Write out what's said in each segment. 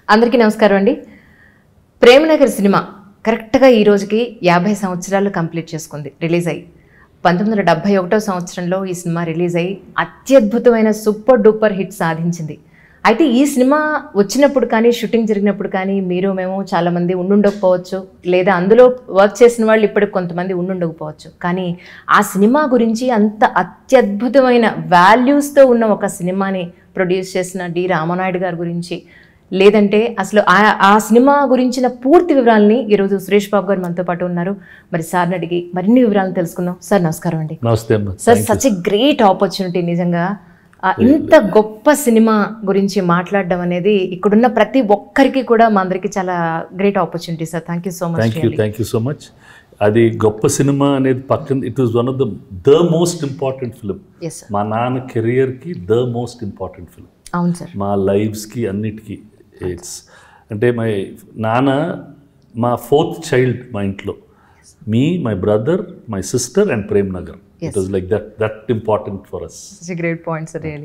అందరికీ నమస్కారం అండి ప్రేమనగర్ సినిమా కరెక్ట్గా ఈ రోజుకి యాభై సంవత్సరాలు కంప్లీట్ చేసుకుంది రిలీజ్ అయ్యి పంతొమ్మిది వందల డెబ్బై ఒకటో సంవత్సరంలో ఈ సినిమా రిలీజ్ అయ్యి అత్యద్భుతమైన సూపర్ డూపర్ హిట్ సాధించింది అయితే ఈ సినిమా వచ్చినప్పుడు కానీ షూటింగ్ జరిగినప్పుడు కానీ మీరు మేము చాలామంది ఉండుండకపోవచ్చు లేదా అందులో వర్క్ చేసిన వాళ్ళు ఇప్పటికి కొంతమంది ఉండుండకపోవచ్చు కానీ ఆ సినిమా గురించి అంత అత్యద్భుతమైన వాల్యూస్తో ఉన్న ఒక సినిమాని ప్రొడ్యూస్ చేసిన డి రామనాయుడు గారి గురించి లేదంటే అసలు ఆ ఆ సినిమా గురించిన పూర్తి వివరాలని ఈరోజు సురేష్ బాబు గారు మనతో పాటు ఉన్నారు మరి సార్ని అడిగి మరిన్ని వివరాలను తెలుసుకుందాం సార్ నమస్కారం అండి నమస్తే అమ్మ sir such a great opportunity నిజంగా ఆ, ఇంత గొప్ప సినిమా గురించి మాట్లాడడం అనేది ఇక్కడున్న ప్రతి ఒక్కరికి కూడా మా అందరికి చాలా great opportunity sir thank you so much thank you thank you so much అది గొప్ప సినిమా అనేది పక్కన it was one of the the most important film yes sir మా నాన్న కెరియర్కి ద మోస్ట్ ఇంపార్టెంట్ ఫిలిం అవును సార్ మా లైఫ్స్కి అన్నిటికీ ఇట్స్ అంటే మై నాన్న మా ఫోర్త్ చైల్డ్ మా ఇంట్లో me my brother my sister and Prem Nagar it was like that that important for us such a great point sir really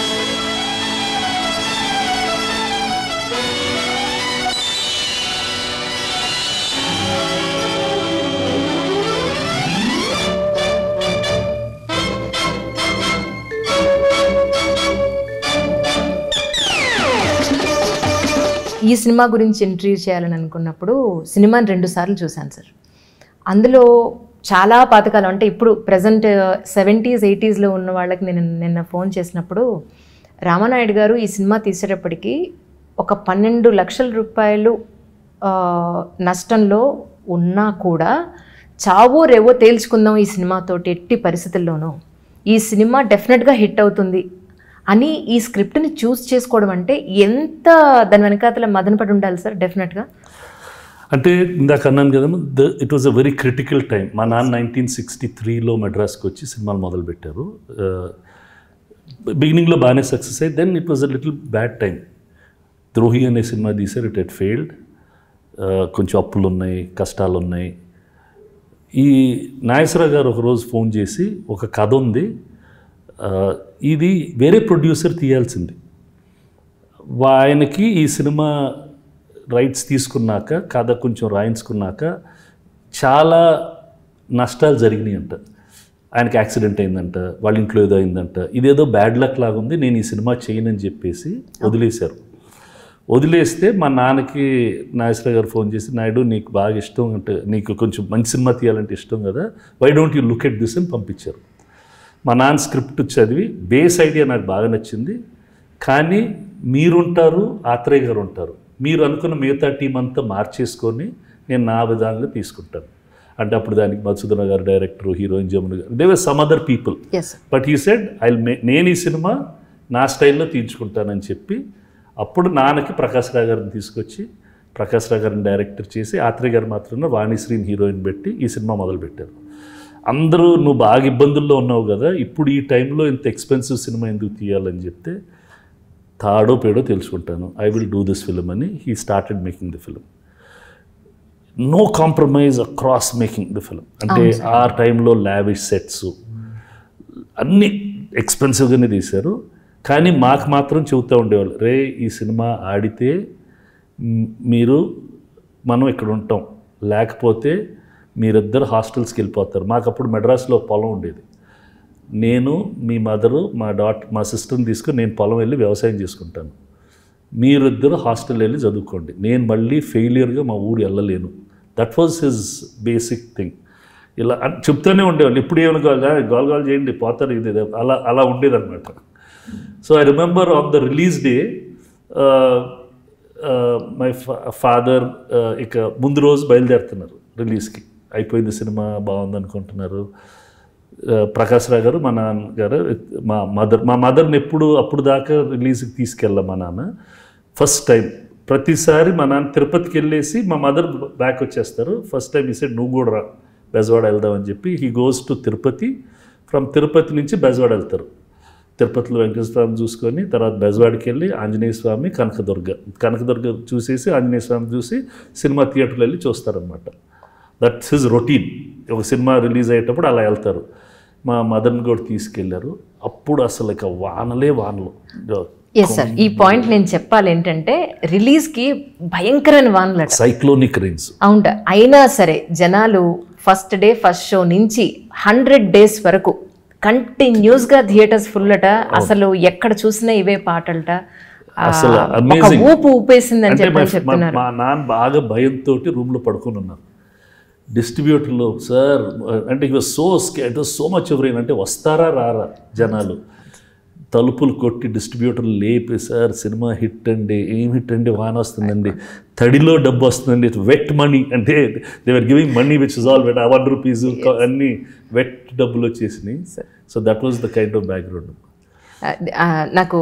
ఈ సినిమా గురించి ఇంటర్వ్యూ చేయాలని అనుకున్నప్పుడు సినిమాని రెండు సార్లు చూశాను సార్ అందులో చాలా పాతకాలం అంటే ఇప్పుడు ప్రజెంట్ సెవెంటీస్ ఎయిటీస్లో ఉన్న వాళ్ళకి నేను నిన్న ఫోన్ చేసినప్పుడు రామానాయుడు గారు ఈ సినిమా తీసేటప్పటికి ఒక పన్నెండు లక్షల రూపాయలు ఆ, నష్టంలో ఉన్నా కూడా చావో రేవో తేల్చుకుందాం ఈ సినిమాతోటి ఎట్టి పరిస్థితుల్లోనూ ఈ సినిమా డెఫినెట్గా హిట్ అవుతుంది అని ఈ స్క్రిప్ట్ని చూస్ చేసుకోవడం అంటే ఎంత దాని వెనకాతల మదనపడి ఉండాలి సార్ డెఫినెట్గా అంటే ఇందాక అన్నాను కదా the it was a very critical time మా నాన్న నైన్టీన్ సిక్స్టీ త్రీలో మెడ్రాస్కి వచ్చి సినిమాలు మొదలుపెట్టారు బిగినింగ్లో బాగానే సక్సెస్ అయ్యి then it was a little bad time Drohi అనే సినిమా తీశారు ఇట్ ఎట్ ఫెయిల్డ్ కొంచెం అప్పులు ఉన్నాయి కష్టాలు ఉన్నాయి ఈ నాగేశ్వరరావు గారు ఒకరోజు ఫోన్ చేసి ఒక కథ ఉంది ఆ, ఇది వేరే ప్రొడ్యూసర్ తీయాల్సింది వా- ఆయనకి ఈ సినిమా రైట్స్ తీసుకున్నాక కథ కొంచెం రాయించుకున్నాక చాలా నష్టాలు జరిగినాయి అంట ఆయనకి యాక్సిడెంట్ అయిందంట వాళ్ళ ఇంట్లో ఏదో అయిందంట ఇదేదో బ్యాడ్ లక్ లాగా ఉంది నేను ఈ సినిమా చేయనని చెప్పేసి వదిలేశారు వదిలేస్తే మా నాన్నకి నాగేశ్వర గారు ఫోన్ చేసి నాయుడు నీకు బాగా ఇష్టం అంటే నీకు కొంచెం మంచి సినిమా తీయాలంటే ఇష్టం కదా why don't you look at this అని పంపించారు మా నాన్న స్క్రిప్ట్ చదివి బేస్ ఐడియా నాకు బాగా నచ్చింది కానీ మీరుంటారు ఆత్రేయ గారు ఉంటారు మీరు అనుకున్న మిగతా టీం అంతా మార్చేసుకొని నేను నా విధానంగా తీసుకుంటాను అంటే అప్పుడు దానికి మధుసూదన గారు director heroine Jamuna garu they were some other people yes but he said I నేను ఈ సినిమా నా స్టైల్లో తీర్చుకుంటానని చెప్పి అప్పుడు నాన్నకి ప్రకాష్ రావు గారిని తీసుకొచ్చి ప్రకాష్ రావు గారిని డైరెక్టర్ చేసి ఆత్రేయ గారు మాత్రమే వాణిశ్రీని హీరోయిన్ పెట్టి ఈ సినిమా మొదలుపెట్టారు అందరూ నువ్వు బాగా ఇబ్బందుల్లో ఉన్నావు కదా ఇప్పుడు ఈ టైంలో ఇంత ఎక్స్పెన్సివ్ సినిమా ఎందుకు తీయాలని చెప్తే తాడో పేడో తెలుసుకుంటాను I will do this film అని he started making the film no compromise across making the film అంటే ఆ టైంలో లావిష్ సెట్స్ అన్నీ ఎక్స్పెన్సివ్గానే తీశారు కానీ మాకు మాత్రం చెబుతూ ఉండేవాళ్ళు రే ఈ సినిమా ఆడితే మ్, మీరు మనం ఇక్కడ ఉంటాం లేకపోతే మీరిద్దరు హాస్టల్స్కి వెళ్ళిపోతారు మాకు అప్పుడు మెడ్రాస్లో పొలం ఉండేది నేను మీ మదరు మా డాట్ మా సిస్టర్ని తీసుకుని నేను పొలం వెళ్ళి వ్యవసాయం చేసుకుంటాను మీరిద్దరు హాస్టల్ వెళ్ళి చదువుకోండి నేను మళ్ళీ ఫెయిలియర్గా మా ఊరు వెళ్ళలేను that was his basic thing ఇలా అన్- చెప్తూనే ఉండేవాళ్ళు ఇప్పుడు ఏమైనా గోల్ గోల్ గోల్ చేయండి పోతారు ఇది ఇది. అలా అలా ఉండేదన్నమాట so I remember on the release day my father ఇక ముందు రోజు బయలుదేరుతున్నారు రిలీజ్కి అయిపోయింది సినిమా బాగుంది అనుకుంటున్నారు ఆ, ప్రకాష్ రావు గారు మా నాన్నగారు మా మదర్ మా మదర్ని ఎప్పుడు అప్పుడు దాకా రిలీజ్కి తీసుకెళ్ళాం మా నాన్న ఫస్ట్ టైం ప్రతిసారి మా నాన్న తిరుపతికి వెళ్ళేసి మా మదర్ బ్యాక్ వచ్చేస్తారు ఫస్ట్ టైం ఈ సైడ్ నువ్వు కూడా రా బెజవాడ వెళ్దామని చెప్పి he goes to Tirupati from Tirupati నుంచి బెజవాడ వెళ్తారు తిరుపతిలో వెంకటేశ్వర స్వామి చూసుకొని తర్వాత బెజవాడికి వెళ్ళి ఆంజనేయ స్వామి కనకదుర్గ కనకదుర్గ చూసేసి ఆంజనేయ స్వామి చూసి సినిమా థియేటర్లో వెళ్ళి చూస్తారనమాట దట్స్ హిజ్ రొటీన్ ఒక సినిమా రిలీజ్ అయ్యేటప్పుడు అలా వెళ్తారు మా మదర్ని కూడా తీసుకెళ్ళారు అప్పుడు అసలు ఇక వానలే వానలు ఎస్ సార్ ఈ పాయింట్ నేను చెప్పాలి ఏంటంటే రిలీజ్కి భయంకరమైన వానలట సైక్లోనిక్ రేంజ్ అవుంట అయినా సరే జనాలు ఫస్ట్ డే ఫస్ట్ షో నుంచి హండ్రెడ్ డేస్ వరకు కంటిన్యూస్ గా థియేటర్స్ ఫుల్ అట అసలు ఎక్కడ చూసినా ఇవే పాటలట ఆ, అసలు ఒక amazing. ఊపు ఊపేసిందని అంటే చెప్పి మా- చెప్తున్నారు మా నాన్న బాగా భయంతో రూమ్లో పడుకొని ఉన్నారు డిస్ట్రిబ్యూటర్లో సార్ అంటే it was so it was so much ఎవరైనా అంటే వస్తారా రారా జనాలు తలుపులు కొట్టి డిస్ట్రిబ్యూటర్ లేపి సార్ సినిమా హిట్ అండి ఏం హిట్ అండి వాన వస్తుందండి తడిలో డబ్బు వస్తుందండి వెట్ మనీ అంటే they were giving money which is all wet one rupees అన్ని వెట్ డబ్బులు వచ్చేసినాయి so that was the kind of background ఆ, ఆ, నాకు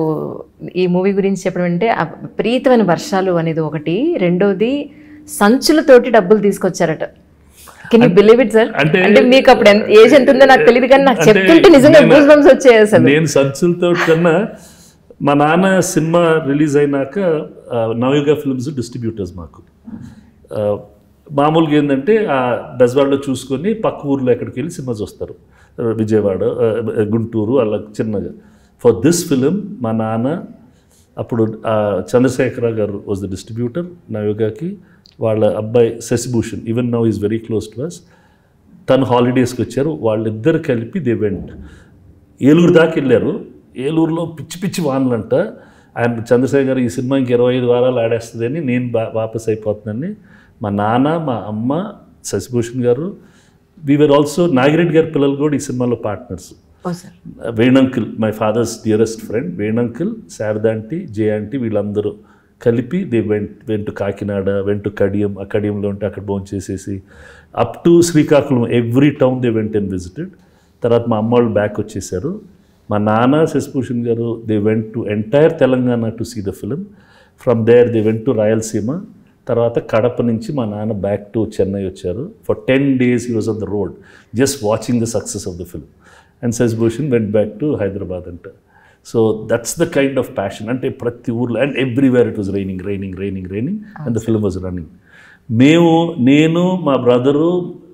ఈ మూవీ గురించి చెప్పడం అంటే ఆ విపరీతమైన వర్షాలు అనేది ఒకటి రెండోది సంచులతోటి డబ్బులు తీసుకొచ్చారట can you believe it sir అంటే- అంటే మీకు అప్పుడు ఎంత ఏజ్ ఎంత ఉందో నాకు తెలియదు కానీ నాకు అంటే చెప్తుంటే నిజంగా నేను- గూస్ బంప్స్ వచ్చాయి అసలు నేను సంచులతో కన్నా మా నాన్న సినిమా రిలీజ్ అయినాక ఆ, నవయుగ ఫిల్మ్స్ డిస్ట్రిబ్యూటర్స్ మాకు ఆ, మామూలుగా ఏంటంటే ఆ బెజవాడలో చూసుకొని పక్క ఊర్లో ఎక్కడికి వెళ్ళి సినిమా చూస్తారు విజయవాడ ఆ, గుంటూరు అలా చిన్నగా ఫర్ దిస్ ఫిలిం మా నాన్న అప్పుడు ఆ, చంద్రశేఖర గారు వాజ్ ద డిస్ట్రిబ్యూటర్ నవయుగకి వాళ్ళ అబ్బాయి Shashibhushan even now is very close to us తను హాలిడేస్కి వచ్చారు వాళ్ళిద్దరు కలిపి దే వెంట్ ఏలూరు దాకా వెళ్ళారు ఏలూరులో పిచ్చి పిచ్చి వానలంట ఆయన చంద్రశేఖర్ గారు ఈ సినిమా ఇంక ఇరవై ఐదు వారాలు ఆడేస్తుందని నేను బా వాపస్ అయిపోతుందని మా నాన్న మా అమ్మ శశిభూషణ్ గారు వీఆర్ ఆల్సో నాగిరెడ్డి గారి పిల్లలు కూడా ఈ సినిమాలో పార్ట్నర్స్ ఓ సార్ వేణంకిల్ మై ఫాదర్స్ డియరెస్ట్ ఫ్రెండ్ వేణంకిల్ శారదాంటి జే ఆంటీ వీళ్ళందరూ కలిపి they went went Kakinada went Kadiyam ఆ కడియంలో ఉంటే అక్కడ భోజనం చేసేసి up to Srikakulam every town they went and visited తర్వాత మా అమ్మ వాళ్ళు బ్యాక్ వచ్చేసారు మా నాన్న Shashibhushan garu they went to entire Telangana to see the film from there they went to Rayalaseema తర్వాత కడప నుంచి మా నాన్న బ్యాక్ టు చెన్నై వచ్చారు for ten days he was on the road just watching the success of the film and Shashibhushan went back to Hyderabad అంట so that's the kind of passion అంటే ప్రతి ఊర్లో and everywhere it was raining raining raining raining and the film was running మేము నేను మా brother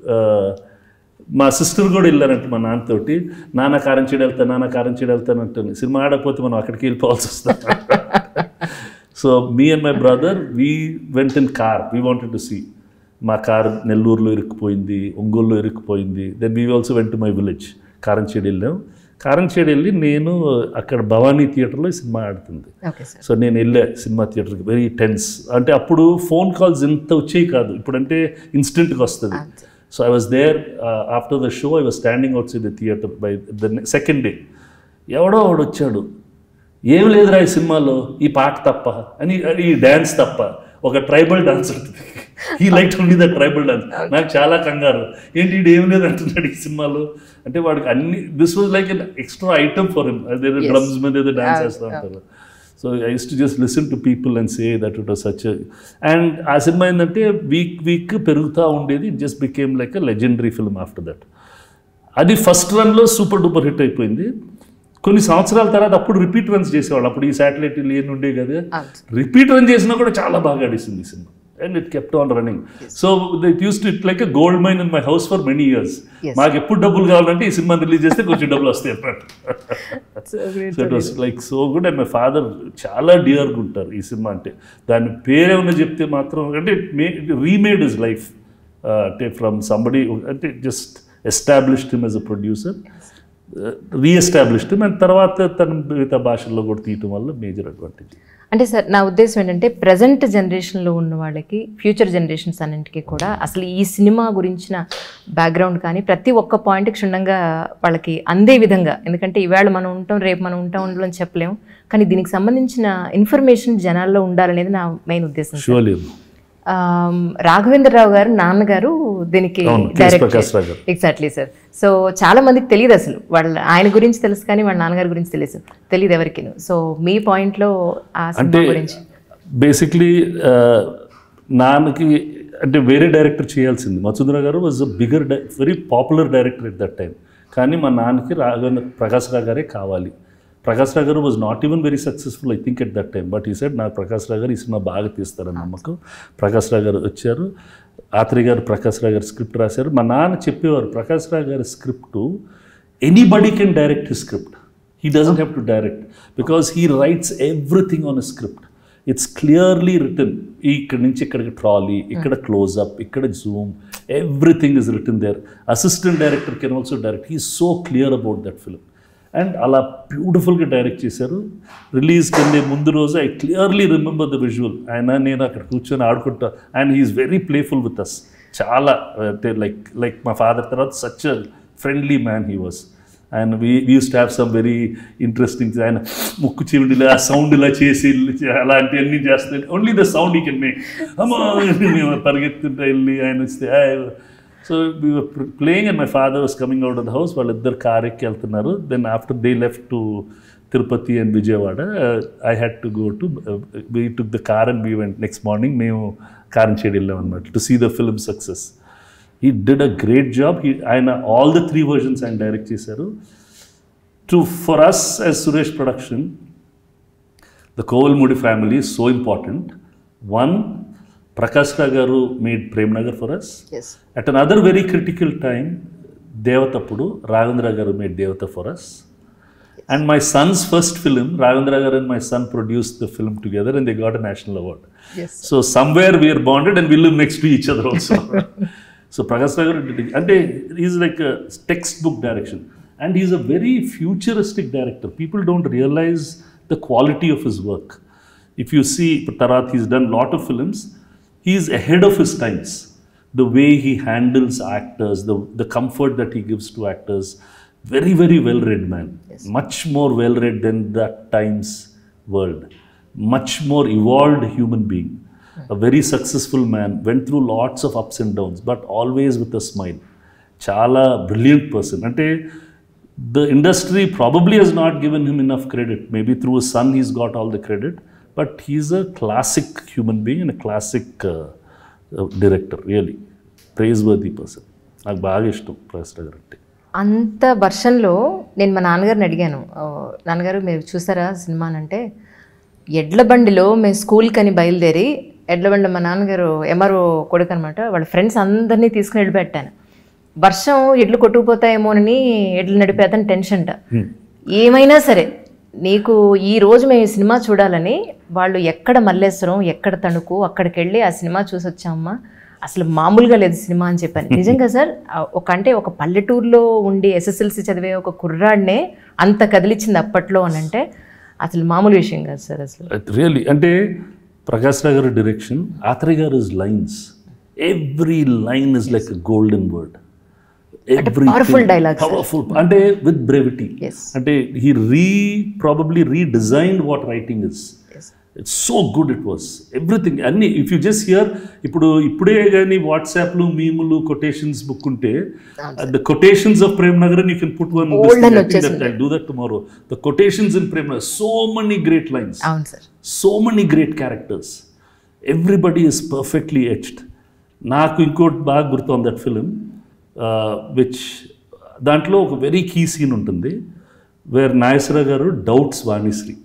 మా sister కూడా వెళ్ళారంట మా నాన్నతోటి నాన్న కారం చెడు వెళ్తా నాన్న కారం చెడు వెళ్తాను అంటుంది సినిమా ఆడకపోతే మనం అక్కడికి వెళ్ళిపోవాల్సి వస్తుంది so me and my brother we went in car we wanted to see మా కార్ నెల్లూరులో ఇరుక్కుపోయింది ఒంగోలులో ఇరుక్కుపోయింది then we also went to my village Karamchedu వెళ్ళాం కారంచేడు వెళ్ళి నేను అక్కడ భవానీ థియేటర్లో ఈ సినిమా ఆడుతుంది ఓకే సార్ సో నేను వెళ్ళా సినిమా థియేటర్కి వెరీ టెన్స్ అంటే అప్పుడు ఫోన్ కాల్స్ ఇంత వచ్చేవి కాదు ఇప్పుడంటే ఇన్స్టెంట్గా వస్తుంది so I was there after the show I was standing outside the theatre by the second day ఎవడో వాడు వచ్చాడు ఏం లేదురా ఈ సినిమాలో ఈ పాట తప్ప అని ఈ డ్యాన్స్ తప్ప ఒక ట్రైబల్ డాన్స్ ఉంటుంది ఈ like only the tribal dance నాకు చాలా కంగారు ఏంటి ఈడు ఏం లేదు అంటున్నాడు ఈ సినిమాలో అంటే వాడికి అన్ని this was like an extra item for him అదేదో డ్రమ్స్ మీద ఏదో డాన్స్ చేస్తూ ఉంటారు so I use to just listen to people and say that it was such and ఆ సినిమా ఏంటంటే వీక్ వీక్ పెరుగుతూ ఉండేది it just became like a legendary film after that అది ఫస్ట్ రన్లో సూపర్ డూపర్ హిట్ అయిపోయింది కొన్ని సంవత్సరాల తర్వాత అప్పుడు రిపీట్ రన్స్ చేసేవాళ్ళు అప్పుడు ఈ శాటిలైట్ లేని ఉండే కదా రిపీట్ రన్ చేసినా కూడా చాలా బాగా ఆడేసింది ఈ cinema and it kept on running so it use to it like a gold mine in my house for many years Yes. మాకు ఎప్పుడు డబ్బులు కావాలంటే ఈ సినిమా రిలీజ్ చేస్తే కొంచెం డబ్బులు వస్తాయి అన్నట్టు so it was like so good and my father చాలా డియర్గా ఉంటారు ఈ సినిమా అంటే దాని పేరేమన్నా చెప్తే మాత్రం అంటే మే రీమేడ్ ఇస్ లైఫ్ అంటే ఫ్రమ్ సంబడి అంటే just established him as a producer reestablished him and తర్వాత తన మిగతా భాషల్లో కూడా తీయటం వల్ల మేజర్ అడ్వాంటేజ్ అంటే సార్ నా ఉద్దేశం ఏంటంటే ప్రజెంట్ జనరేషన్లో ఉన్న వాళ్ళకి ఫ్యూచర్ జనరేషన్స్ అన్నింటికి కూడా అసలు ఈ సినిమా గురించిన బ్యాక్గ్రౌండ్ కానీ ప్రతి ఒక్క పాయింట్ క్షుణ్ణంగా వాళ్ళకి అందే విధంగా ఎందుకంటే ఈవేళ మనం ఉంటాం రేపు మనం ఉంటాం ఉండడం అని చెప్పలేం కానీ దీనికి సంబంధించిన ఇన్ఫర్మేషన్ జనాల్లో ఉండాలనేది నా మెయిన్ ఉద్దేశం సార్. షూర్లీ ఆమ్, రాఘవేంద్రరావు గారు నాన్నగారు దీనికి అవును, కె. డైరెక్ట్ ప్రకాష్ రావు గారు. ఎగ్జాక్ట్లీ సార్ సో చాలా మందికి తెలియదు అసలు వాళ్ళ ఆయన గురించి తెలుసు కానీ వాళ్ళ నాన్నగారి గురించి తెలుసు తెలియదు ఎవరికి సో మీ పాయింట్లో ఆ సినిమా అంటే గురించి బేసిక్లీ నాన్నకి అంటే వేరే డైరెక్టర్ చేయాల్సింది మధుంద్ర garu was a bigger very popular director at that time కానీ మా నాన్నకి రాఘవేంద్ర ప్రకాష్ రావు గారే కావాలి Prakash Rao garu was not even very successful I think at that time but ఈ సైడ్ నాకు ప్రకాష్ రావు గారు ఈ సినిమా బాగా తీస్తారని నమ్మకం ప్రకాష్ రావు గారు వచ్చారు ఆత్రి గారు ప్రకాష్ రావు గారు స్క్రిప్ట్ రాశారు మా నాన్న చెప్పేవారు ప్రకాష్ రావు గారి script anybody can direct his script He doesn't have to direct because he writes everything on a script. It's clearly written. ఇక్కడ నుంచి ఇక్కడికి ట్రాలీ ఇక్కడ క్లోజ్అప్ ఇక్కడ zoom everything is return there assistant director can also direct he so clear about that film and అలా బ్యూటిఫుల్గా direct చేశారు release కంటే ముందు రోజు I clearly remember the visual ఆయన నేను అక్కడ కూర్చొని ఆడుకుంటా and he is very playful with us చాలా అంటే లైక్ లైక్ మా ఫాదర్ తర్వాత such friendly man he was and we use to have some very interesting ఆయన ముక్కు చెవిడిలా ఆ సౌండ్ ఇలా చేసి అలాంటివన్నీ చేస్తే only the sound he can make అమ్మా మేము పరిగెత్తుంటే వెళ్ళి ఆయన వస్తే so we playing and my father was coming out of the house వాళ్ళిద్దరు కార్ ఎక్కి వెళ్తున్నారు then after they left to Tirupati and Vijayawada I had to go to we took the car and we went next morning మేము Karamchedu వెళ్ళాం అనమాట to see the film success he did a great job he ఆయన all the three versions ఆయన direct చేశారు to for us as Suresh production the Kovelamudi family is so important one Prakash Rao garu made Prem Nagar for us as at an other very critical time దేవతప్పుడు Raghavendra garu made Devatha for us and my sons first film Raghavendra garu and my son produce the film together and they got a national awards so somewhere we are bonded and will next to each other also so Prakash Rao garu అంటే is like textbook direction and is a very futuristic director people don't realise the quality of his work if you see ఇప్పుడు తర్వాత he's done lot of films he's ahead of his times the way he handles actors, the, the comfort that he gives to actors. Very, very well read man. Much more well read than that time's world. Much more evolved human being. A very successful man. Went through lots of ups and downs, but always with a smile. Chala brilliant person. Ante the industry probably has not given him enough credit. Maybe through his son, he's got all the credit. But he's a classic human being and a classic uh, director really praiseworthy person నాకు బాగా ఇష్టం ప్రకాష్ గారు అంటే అంత వర్షంలో నేను మా నాన్నగారిని అడిగాను "ఆ, నాన్నగారు మీరు చూసారా సినిమాని అంటే ఎడ్ల బండిలో మేము స్కూల్కి అని బయలుదేరి ఎడ్ల బండి మా నాన్నగారు ఎంఆర్ఓ కొడుకు అనమాట వాళ్ళ ఫ్రెండ్స్ అందరినీ తీసుకుని వెళ్ళిపెట్టాను వర్షం ఎడ్లు కొట్టుకుపోతాయేమోనని ఎడ్లు నడిపేతని టెన్షన్ట ఏమైనా సరే నీకు ఈ రోజు మేము ఈ సినిమా చూడాలని వాళ్ళు ఎక్కడ మల్లేశ్వరం ఎక్కడ తణుకు అక్కడికి వెళ్ళి ఆ సినిమా చూసి వచ్చామమ్మా అసలు మామూలుగా లేదు సినిమా అని చెప్పాను నిజంగా సార్ ఆ ఒక అంటే ఒక పల్లెటూరులో ఉండి ఎస్ఎస్ఎల్సి చదివే ఒక కుర్రాడినే అంత కదిలిచ్చింది అప్పట్లో అని అంటే అసలు మామూలు విషయం కాదు సార్ అసలు రియల్లీ అంటే ప్రకాష్ రావు గారి direction Athreya garu is lines every line is like golden word every powerful dialogues, sir. Powerful అంటే విత్ బ్రెవిటీ Yes. అంటే he re probably redesigned what writing is Yes. It's so good it was everything అన్ని if you just hear ఇప్పుడు ఇప్పుడే కానీ వాట్సాప్లు మీములు quotations book ఉంటే the quotations of Prem Nagar you can put one Old అని వచ్చేసింది. Do that tomorrow the quotations in Prem Nagar so many great lines అవును sir so many great characters everybody is perfectly etched నాకు ఇంకోటి బాగా గుర్తు దట్ ఫిలిం విచ్ దాంట్లో ఒక వెరీ కీ సీన్ ఉంటుంది where Nageswara garu doubts Vanisri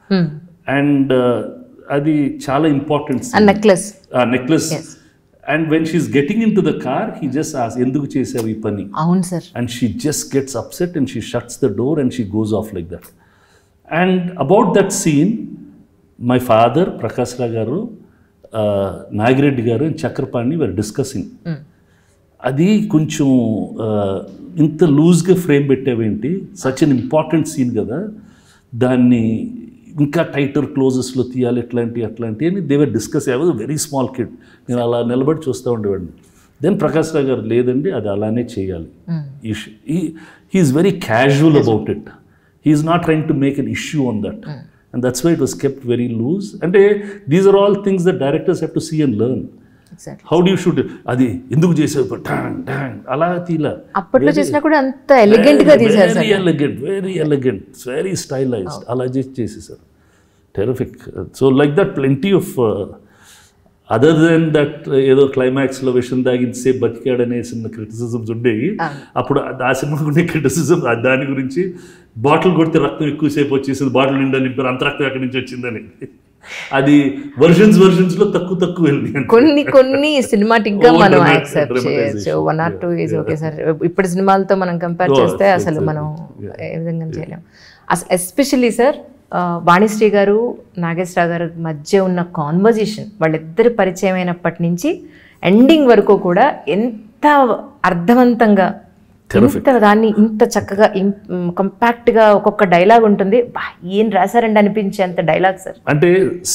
and అది చాలా ఇంపార్టెంట్ ఆ necklace necklace and when she's getting in to the car he just ఎందుకు చేసావు ఈ పని అవును sir and she just gets upset and she shuts the door and she goes off like that. And about that scene, my father, Prakash Rao garu, uh, Nagireddy garu and Chakrapani were discussing. అది కొంచెం ఆ, ఇంత లూజ్గా frame పెట్టావేంటి such an important scene కదా దాన్ని ఇంకా tighter క్లోజెస్లో తీయాలి ఎట్లాంటి అట్లాంటి అని దేవర్ discuss I was very small kid నేను అలా నిలబడి చూస్తూ ఉండేవాడిని దెన్ ప్రకాష్ రావు గారు లేదండి అది అలానే చేయాలి he's very casual about it he's not trying to make an issue on that and that's why it was kept very loose అంటే these are all things that directors have to see and learn exact how do shoot అది ఎందుకు చేసావు Tang Tang అలా తీలా అప్పట్లో చేసినా కూడా అంత elegant గా తీశారు very sir elegant very elegant very stylised అలా చేసి చేసేసారు terrific so like that plenty of other then that ఏదో క్లైమాక్స్లో విషయం దాగించేసేపు బతికాడనే చిన్న క్రిటిసిజమ్స్ ఉండేవి అప్పుడు ఆ సినిమాకు ఉండే క్రిటిసిజం దాని గురించి బాటిల్ కొడితే రక్తం ఎక్కువసేపు వచ్చేసింది బాటిల్ నిండా నింపారు అంత రక్తం ఎక్కడి నుంచి వచ్చిందని అది వర్షన్స్ వర్షన్స్ లో తక్కువ తక్కువ వెళ్ళి కొన్ని కొన్ని సినిమాటిక్ గా Oh, మనం drama- యాక్సెప్ట్ dramatization. చేయొచ్చు one or two is Yeah. Okay sir ఇప్పుడు సినిమాలతో మనం కంపేర్ Oh, చేస్తే yes, అసలు exactly. మనం Yeah. ఏ విధంగా చేయలేం అసలు ఎస్పెషల్లీ సార్ వాణిశ్రీ గారు నాగేశ్వరరావు గారి మధ్య ఉన్న కాన్వర్జేషన్ వాళ్ళిద్దరి పరిచయం అయినప్పటి నుంచి ఎండింగ్ వరకు కూడా ఎంత అర్థవంతంగా ఇంత దాన్ని ఇంత చక్కగా కంపాక్ట్గా ఒక్కొక్క డైలాగ్ ఉంటుంది బా, ఏం రాశారండి అనిపించేంత డైలాగ్ సార్ అంటే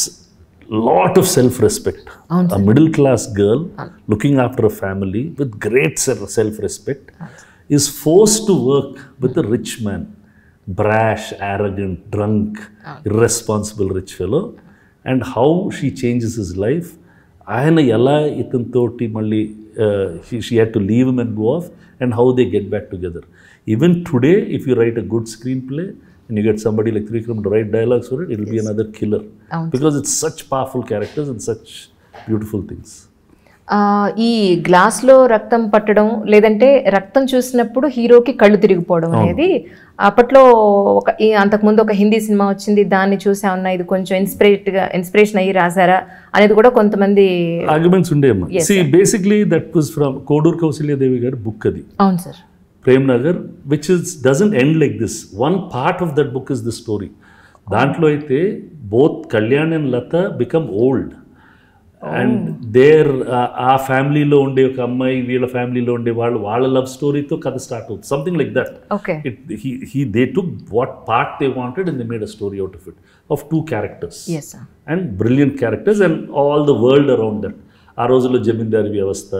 లాట్ ఆఫ్ సెల్ఫ్ రెస్పెక్ట్ అవును a middle class girl looking after a family with great self respect is forced to work with a rich man brash arrogant drunk irresponsible rich fellow and how she changes his life ఆయన ఎలా ఇతనితోటి మళ్ళీ she had to leave him and go off and how they get back together even today if you write a good screenplay and you get somebody like Trikram to write dialogues for it, it'll be another killer. అవును. Because it's such powerful characters and such beautiful things. ఆ, ఈ గ్లాస్లో రక్తం పట్టడం లేదంటే రక్తం చూసినప్పుడు హీరోకి కళ్ళు తిరిగిపోవడం అనేది అప్పట్లో ఒక ఈ అంతకుముందు ఒక హిందీ సినిమా వచ్చింది దాన్ని చూసా ఉన్నా ఇది కొంచెం ఇన్స్పిరేట్గా ఇన్స్పిరేషన్ అయ్యి రాసారా అనేది కూడా కొంతమంది ఆర్గ్యుమెంట్స్ ఉండేమ్మా see basically that was from Koduru Kausalyadevi గారి బుక్ అది అవును sir Prem Nagar which is doesn't end like this one part of that book is the story దాంట్లో అయితే both Kalyan and Latha become old and there ఆ ఫ్యామిలీలో ఉండే ఒక అమ్మాయి వీళ్ళ ఫ్యామిలీలో ఉండే వాళ్ళు వాళ్ళ లవ్ స్టోరీతో కథ స్టార్ట్ అవుతుంది something like that okay it he, he they took what part they wanted and they made a story out of it of two characters yes sir and brilliant characters and all the world around that ఆ రోజుల్లో జమీందారి వ్యవస్థ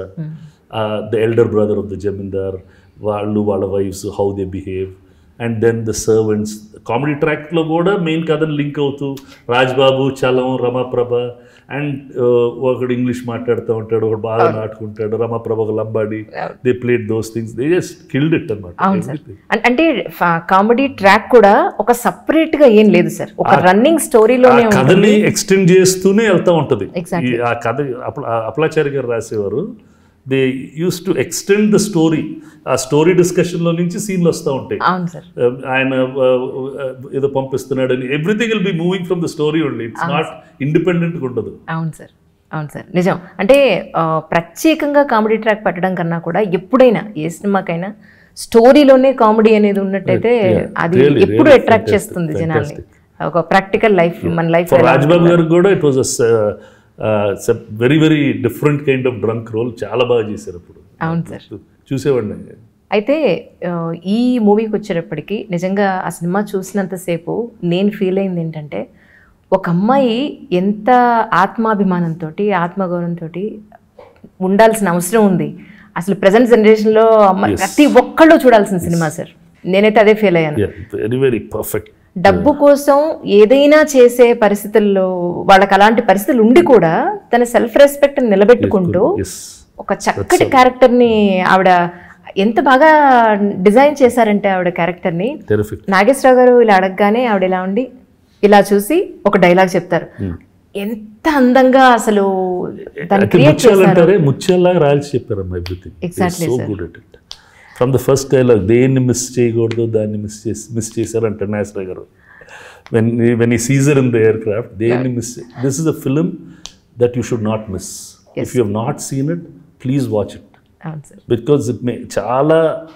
the elder brother of the zamindar వాళ్ళు వాళ్ళ wives how they behave and then the servants comedy ట్రాక్లో కూడా main కథను link అవుతూ రాజ్బాబు చలం రమాప్రభ అండ్ ఒకడు ఇంగ్లీష్ మాట్లాడుతూ ఉంటాడు ఒకడు బాగా నాటుకుంటాడు రమాప్రభ ఒక Lambadi they played those things they just killed it అవును అనమాట సార్ అం- అంటే కామెడీ ట్రాక్ కూడా ఒక సపరేట్ గా ఏం లేదు సార్ ఒక రన్నింగ్ ఆ స్టోరీలోనే కథని ఎక్స్టెండ్ చేస్తూనే వెళ్తూ ఉంటుంది Exactly. ఈ- ఆ కథ అప్ల- ఆ అప్లాచారి గారు రాసేవారు they use to extend the story ఆ స్టోరీ డిస్కషన్లో నుంచి సీన్లు వస్తూ ఉంటాయి అవును సార్ Um, ఆయన uh, uh, ఏదో పంపిస్తున్నాడు అని everything will be moving from the story only it's not ఇండిపెండెంట్గా ఉండదు అవును సార్ అవును సార్ నిజం అంటే ఆ, ప్రత్యేకంగా కామెడీ ట్రాక్ పెట్టడం కన్నా కూడా ఎప్పుడైనా ఏ సినిమాకైనా స్టోరీలోనే కామెడీ అనేది ఉన్నట్టయితే Yeah, అది really, ఎప్పుడు really అట్రాక్ట్ fantastic, చేస్తుంది జనాల్ని fantastic. ఒక ప్రాక్టికల్ లైఫ్ మన లైఫ్ ఫర్ రాజ్బాబు గారికి కూడా it was very very different kind of drunk role చాలా బాగా చేశారు అప్పుడు అవును సార్ చూసేవాడిని అయితే ఆ, ఈ మూవీకి వచ్చేటప్పటికి నిజంగా ఆ సినిమా చూసినంతసేపు నేను ఫీల్ అయింది ఏంటంటే ఒక అమ్మాయి ఎంత ఆత్మాభిమానంతో ఆత్మగౌరవంతో ఉండాల్సిన అవసరం ఉంది అసలు ప్రజెంట్ జనరేషన్లో అమ్మాయి ప్రతి ఒక్కళ్ళు చూడాల్సిన సినిమా సార్ నేనైతే అదే ఫీల్ అయ్యాను వెరీ వెరీ పర్ఫెక్ట్ డబ్బు కోసం ఏదైనా చేసే పరిస్థితుల్లో వాళ్ళకి అలాంటి పరిస్థితులు ఉండి కూడా తన సెల్ఫ్ రెస్పెక్ట్ నిలబెట్టుకుంటూ ఎస్ ఒక చక్కటి క్యారెక్టర్ని ఆవిడ ఎంత బాగా డిజైన్ చేశారంటే ఆవిడ క్యారెక్టర్ని టెరిఫిక్ నాగేశ్వరరావు గారు ఇలా అడగగానే ఆవిడ ఇలా ఉండి ఇలా చూసి ఒక డైలాగ్ చెప్తారు ఎంత అందంగా అసలు దాన్ని అయితే క్రియేట్ ముత్యాలు చేశారు అంటారే ముత్యాల్లాగా రాల్చి చెప్పారమ్మా everything Exactly, so good at it from the first dialogue దేన్ని మిస్ చేయకూడదు దాన్ని మిస్ చేసి మిస్ చేశారు అంటారు నాగేశ్వర గారు వెన్ వెన్ ఈ seizure in the aircraft దేన్ని miss this is a film that you should not miss if you have not seen it please watch it అవును sir because it may చాలా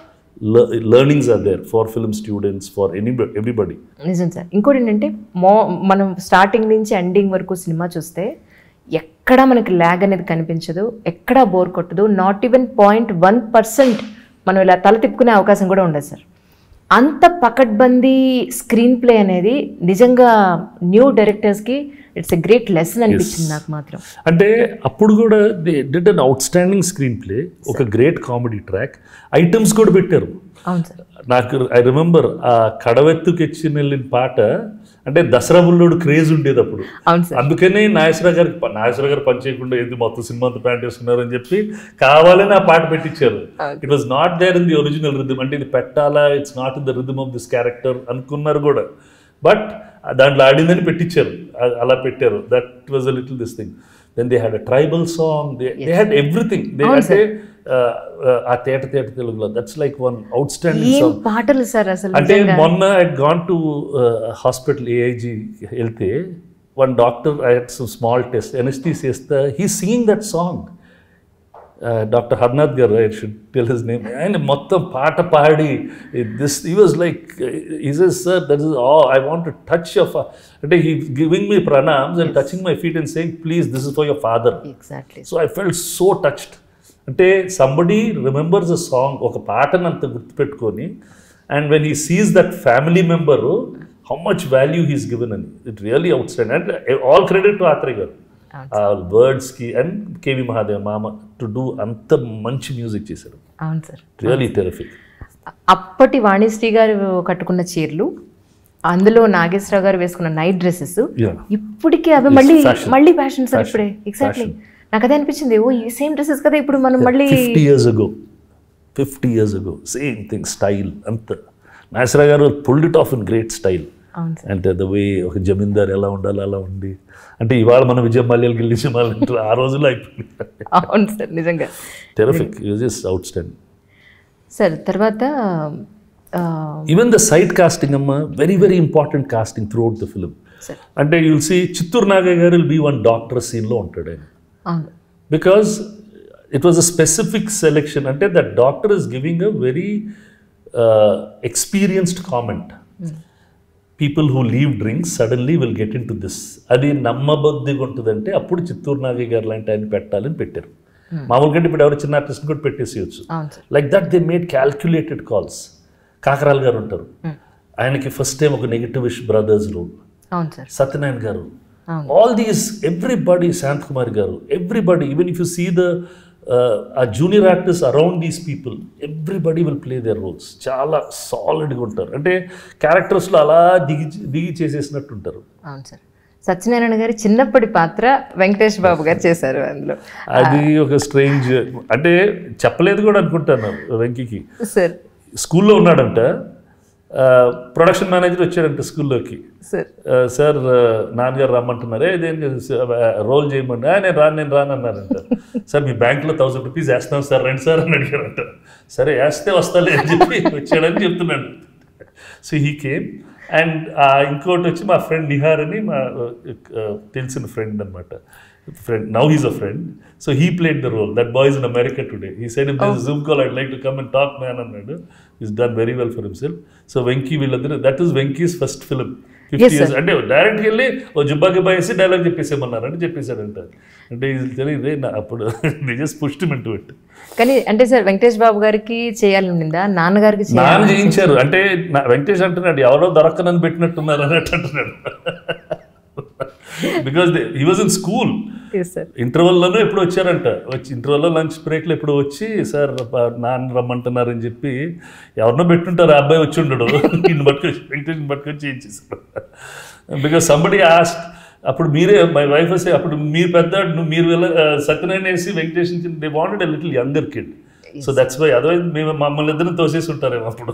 learnings are there for film students for any everybody నిజం sir ఇంకోటి ఏంటంటే మో మనం starting నుంచి ending వరకు cinema చూస్తే ఎక్కడా మనకి ల్యాగ్ అనేది కనిపించదు ఎక్కడా బోర్ కొట్టదు not even point one percent మనం ఇలా తల తిప్పుకునే అవకాశం కూడా ఉండదు సార్ అంత పకడ్బందీ స్క్రీన్ ప్లే అనేది నిజంగా న్యూ డైరెక్టర్స్కి ఇట్స్ ఎ గ్రేట్ లెసన్ అనిపించింది నాకు మాత్రం అంటే అప్పుడు కూడా they did an outstanding screenplay ఒక గ్రేట్ కామెడీ ట్రాక్ ఐటమ్స్ కూడా పెట్టారు అవును సార్ నాకు ఐ రిమెంబర్ ఆ కడవెత్తుకెచ్చి వెళ్ళిన పాట అంటే దసరా బుల్లోడు క్రేజ్ ఉండేది అప్పుడు అవును సార్ అందుకనే నాగేశ్వర గారికి నాగేశ్వర గారు పని చేయకుండా ఏంది మొత్తం సినిమా అంతా ప్యాంట్ వేసుకున్నారు అని చెప్పి కావాలని ఆ పాట పెట్టించారు it was not there in the original rhythm అంటే ఇది పెట్టాలా it's not in the rhythm of this character అనుకున్నారు కూడా బట్ దాంట్లో ఆడిందని పెట్టించారు అ- అలా పెట్టారు that was a little this thing then they had a tribal song they they had everything they అంటే ఆ, ఆ తేట తేట తెలుగులో that's like one outstanding ఏం సాంగ్ పాటలు సార్ అసలు అంటే మొన్న I gone to hospital AIG వెళ్తే one doctor I had some small test anaesthesia చేస్తే he singing that song doctor Harnath garu I should tell his name ఆయన మొత్తం పాట పాడి దిస్ ఈ was like is is sir that is ఆ I want to touch your అంటే he giving me pranams and touching my feet and saying please this is for your father exactly so I felt so touched అంటే somebody remembers అ song ఒక పాటను అంత గుర్తుపెట్టుకొని and when he sees that family member how much value he's given అని it really outstand and all credit to Athreya garu ఆ వర్డ్స్కి and KV Mahadev మామ to do అంత మంచి మ్యూజిక్ చేశారు అవును సార్ రియలీ టెరిఫిక్ అప్పటి వాణిశ్రీ గారు కట్టుకున్న చీరలు అందులో నాగేశ్వరరావు గారు వేసుకున్న నైట్ డ్రెస్సెస్ Yeah. ఇప్పటికీ అవి మళ్ళీ fashion. మళ్ళీ ఫ్యాషన్ సార్ Fashion. ఇప్పుడే ఎగ్జాక్ట్లీ నాకు అదే అనిపించింది ఓ ఈ సేమ్ డ్రెస్సెస్ కదా ఇప్పుడు మనం మళ్ళీ fifty years ago fifty years ago same thing style అంత Nageswara garu pulled it off in great style అవును సార్ అంటే ద వే ఒక జమీందార్ ఎలా ఉండాలి అలా ఉండి అంటే ఇవాళ మన విజయ మల్యాలు గిల్లించి మళ్ళీ ఆ రోజుల్లో అయిపోయింది అవును సార్ నిజంగా terrific use is outstand sir తర్వాత ఆ, ఈవెన్ ద సైట్ కాస్టింగ్ అమ్మ very very important casting throughout the film sir అంటే you'll see Chittoor Nagaiah garu will be one doctor సీన్లో ఉంటాడు ఆయన అవును because it was a specific selection అంటే that doctor is giving a very experienced comment people who leave drinks suddenly will get into this అది నమ్మబద్దిగా ఉంటుందంటే అప్పుడు చిత్తూరు నాగయ్య గారు లాంటి ఆయన పెట్టాలని పెట్టారు మామూలుగా ఇప్పుడు ఎవరు చిన్న ఆర్టిస్ట్ కూడా పెట్టేసేయచ్చు అవును sir like that they made calculated calls Kakarala garu ఉంటారు ఆయనకి ఫస్ట్ టైం ఒక నెగిటివిష్ బ్రదర్స్ రోల్ అవును సార్ సత్యనారాయణ గారు అవును all these everybody Shanth Kumar garu everybody even if you see the ఆ junior artist around these people everybody will play their roles చాలా సాలిడ్గా ఉంటారు అంటే క్యారెక్టర్స్లో అలా దిగి దిగి చేసేసినట్టు ఉంటారు అవును సార్ సత్యనారాయణ గారి చిన్నప్పటి పాత్ర వెంకటేష్ బాబు గారు చేశారు అందులో అది ఒక స్ట్రేంజ్ అంటే చెప్పలేదు కూడా అనుకుంటాను వెంకీకి సార్ స్కూల్లో ఉన్నాడంట ప్రొడక్షన్ మేనేజర్ వచ్చాడంట స్కూల్లోకి సార్ ఆ, సార్ ఆ, నాన్నగారు రమ్మంటున్నారే దేనికి రోల్ చేయమని "ఆ, నేను రాను నేను రాను అన్నారంట సార్ మీ బ్యాంక్లో థౌసండ్ రూపీస్ వేస్తాం సార్ రండి సార్ అని అడిగారంట సరే వేస్తే వస్తాలే అని చెప్పి వచ్చాడని చెప్తున్నాడు సో హీ కేమ్ అండ్ ఇంకోటి వచ్చి మా ఫ్రెండ్ నిహార్ అని మా ఆ, తెలిసిన ఫ్రెండ్ అనమాట friend now he's a friend so he played the role that boys in America today he said in this Zoom call I'd like to come and talk man అన్నాడు is done very well for himself so Venky వీళ్ళందరూ that is Venky's first film fifty Yes, sir. Years అంటే direct వెళ్ళి ఓ జుబ్బా గిబ్బా వేసి dialogue చెప్పేసేమన్నారు అంటే చెప్పేశాడంట అంటే ఇది తెలియదు నా అప్పుడు జస్ట్ పుష్టి మెంటు పెట్టి కానీ అంటే సార్ వెంకటేష్ బాబు గారికి చేయాలని ఉండిందా నాన్నగారికి నాన్న చేయాలి చేయించారు అంటే నా వెంకటేష్ అంటున్నాడు ఎవరో దొరకనని పెట్టినట్టున్నారు అన్నట్టు అంటున్నాడు because he was in school sir ఇంటర్వెల్లోనూ ఎప్పుడు వచ్చారంట వచ్చి ఇంటర్వెల్లో లంచ్ బ్రేక్లో ఎప్పుడు వచ్చి సార్ ప- నాన్న రమ్మంటున్నారని చెప్పి ఎవరినో పెట్టుంటారు ఆ అబ్బాయి వచ్చి ఉండడు ఇన్ని పట్టుకొచ్చి వెంకటేష్ని పట్టుకొచ్చి చేయించేసారు బికాస్ సంబడి ఆస్ట్ అప్పుడు మీరే మై వైఫ్ వస్తే అప్పుడు మీరు పెద్ద నువ్వు మీరు వెళ్ళ సత్యనారాయణ వేసి Venkatesh they wanted a little younger kid so that's why otherwise మేము మమ్మల్ని ఇద్దరిని తోసేసి ఉంటారేమో అప్పుడు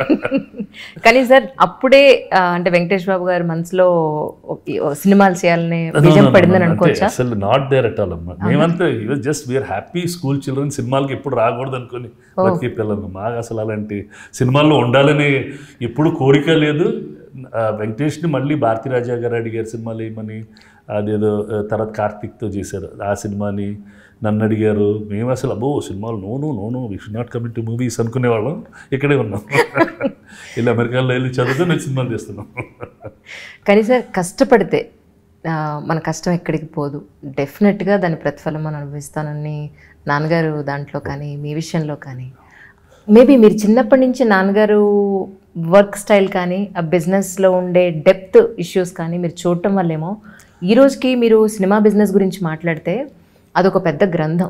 కానీ సార్ అప్పుడే ఆ, అంటే వెంకటేష్ బాబు గారి మనసులో ఒక- ఓ సినిమాలు చేయాలనే విజయం పడిందని అనుకోవచ్చా అసలు నాట్ దేర్ అట్ ఆల్ అమ్మా మేమంతా just we are happy school children సినిమాలకి ఎప్పుడు రాకూడదు అనుకుని బతికే పిల్లలు మాకు అసలు అలాంటి సినిమాల్లో ఉండాలని ఎప్పుడు కోరిక లేదు ఆ, వెంకటేష్ని మళ్ళీ భారతీరాజా గారు అడిగారు సినిమాలు వేయమని అదేదో ఆ, తర్వాత కార్తీక్తో చేశారు ఆ సినిమాని నన్ను అడిగారు మేము అసలు అబ్బో సినిమాలు no no we should not coming to movies అనుకునేవాళ్ళం ఇక్కడే ఉన్నాం వెళ్ళి అమెరికాలో వెళ్ళి చదువుతూ నేను సినిమాలు చేస్తున్నాం కానీ సార్ కష్టపడితే ఆ, మన కష్టం ఎక్కడికి పోదు డెఫినెట్గా దాని ప్రతిఫలం మనం అనుభవిస్తానని నాన్నగారు దాంట్లో కానీ మీ విషయంలో కానీ మేబీ మీరు చిన్నప్పటి నుంచి నాన్నగారు వర్క్ స్టైల్ కానీ ఆ బిజినెస్లో ఉండే డెప్త్ ఇష్యూస్ కానీ మీరు చూడటం వల్లేమో ఈ రోజుకి మీరు సినిమా బిజినెస్ గురించి మాట్లాడితే అదొక పెద్ద గ్రంథం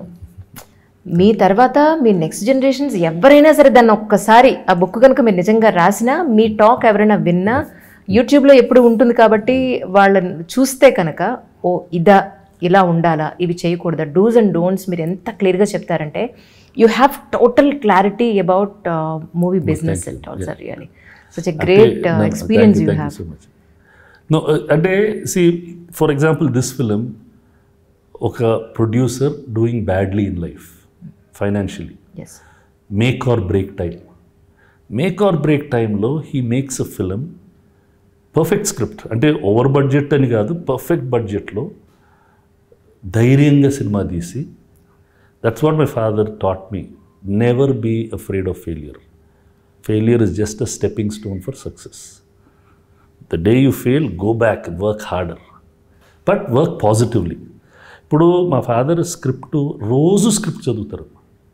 మీ తర్వాత మీ నెక్స్ట్ జనరేషన్స్ ఎవరైనా సరే దాన్ని ఒక్కసారి ఆ బుక్ కనుక మీరు నిజంగా రాసినా మీ టాక్ ఎవరైనా విన్నా యూట్యూబ్లో ఎప్పుడు ఉంటుంది కాబట్టి వాళ్ళని చూస్తే కనుక ఓ ఇదా ఇలా ఉండాలా ఇవి చేయకూడదా డూస్ అండ్ డోంట్స్ మీరు ఎంత క్లియర్గా చెప్తారంటే you have total clarity about movie business and all sir really such a great experience you have so much no అంటే see for example this film ఒక producer doing badly in life financially yes make or break time make or break టైంలో he makes a film perfect script అంటే over budget అని కాదు perfect బడ్జెట్లో ధైర్యంగా సినిమా తీసి that's what my father taught me never be afraid of failure failure is just a stepping stone for success the day you fail go back work harder but work positively ఇప్పుడు మా father script రోజు script చదువుతారు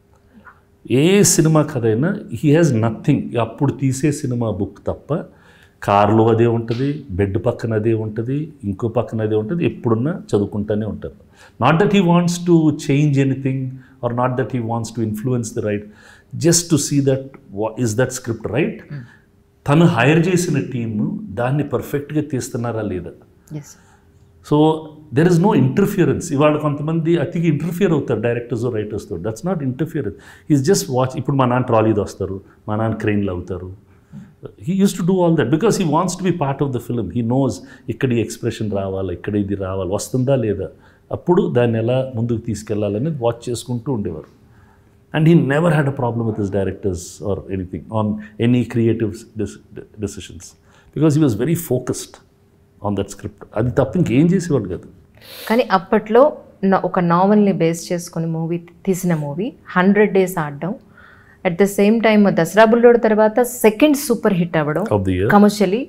ఏ cinema కథ అయినా he has nothing అప్పుడు తీసే cinema book తప్ప కారులో అదే ఉంటుంది బెడ్ పక్కన అదే ఉంటుంది ఇంకో పక్కన అదే ఉంటుంది ఎప్పుడున్నా చదువుకుంటూనే ఉంటారు not that he wants to change anything or not that he wants to influence the right just to see that is that script right తను హైర్ చేసిన టీము దాన్ని పర్ఫెక్ట్గా తీస్తున్నారా లేదా yes so there is no interference ఇవాళ కొంతమంది అతిగా interfere అవుతారు డైరెక్టర్స్ రైటర్స్తో that's not interference is just watch ఇప్పుడు మా నాన్న ట్రాలీది వస్తారు మా నాన్న క్రెయిన్లు అవుతారు he use to do all that because he wants to be part of the film he knows ఇక్కడ ఈ ఎక్స్ప్రెషన్ రావాలి ఇక్కడ ఇది రావాలి వస్తుందా లేదా అప్పుడు దాన్ని ఎలా ముందుకు తీసుకెళ్లాలనేది వాచ్ చేసుకుంటూ ఉండేవారు and he never had a problem with his directors or anything on any creative decisions because he was very focused on that script అది తప్ప ఇంకేం చేసేవాడు కాదు కానీ అప్పట్లో న- ఒక నావల్ని బేస్ చేసుకుని మూవీ తీసిన మూవీ హండ్రెడ్ డేస్ ఆడడం at the same time Dasara Bullodu తర్వాత సెకండ్ సూపర్ హిట్ అవ్వడం ఆఫ్ ది ఇయర్ కమర్షియలీ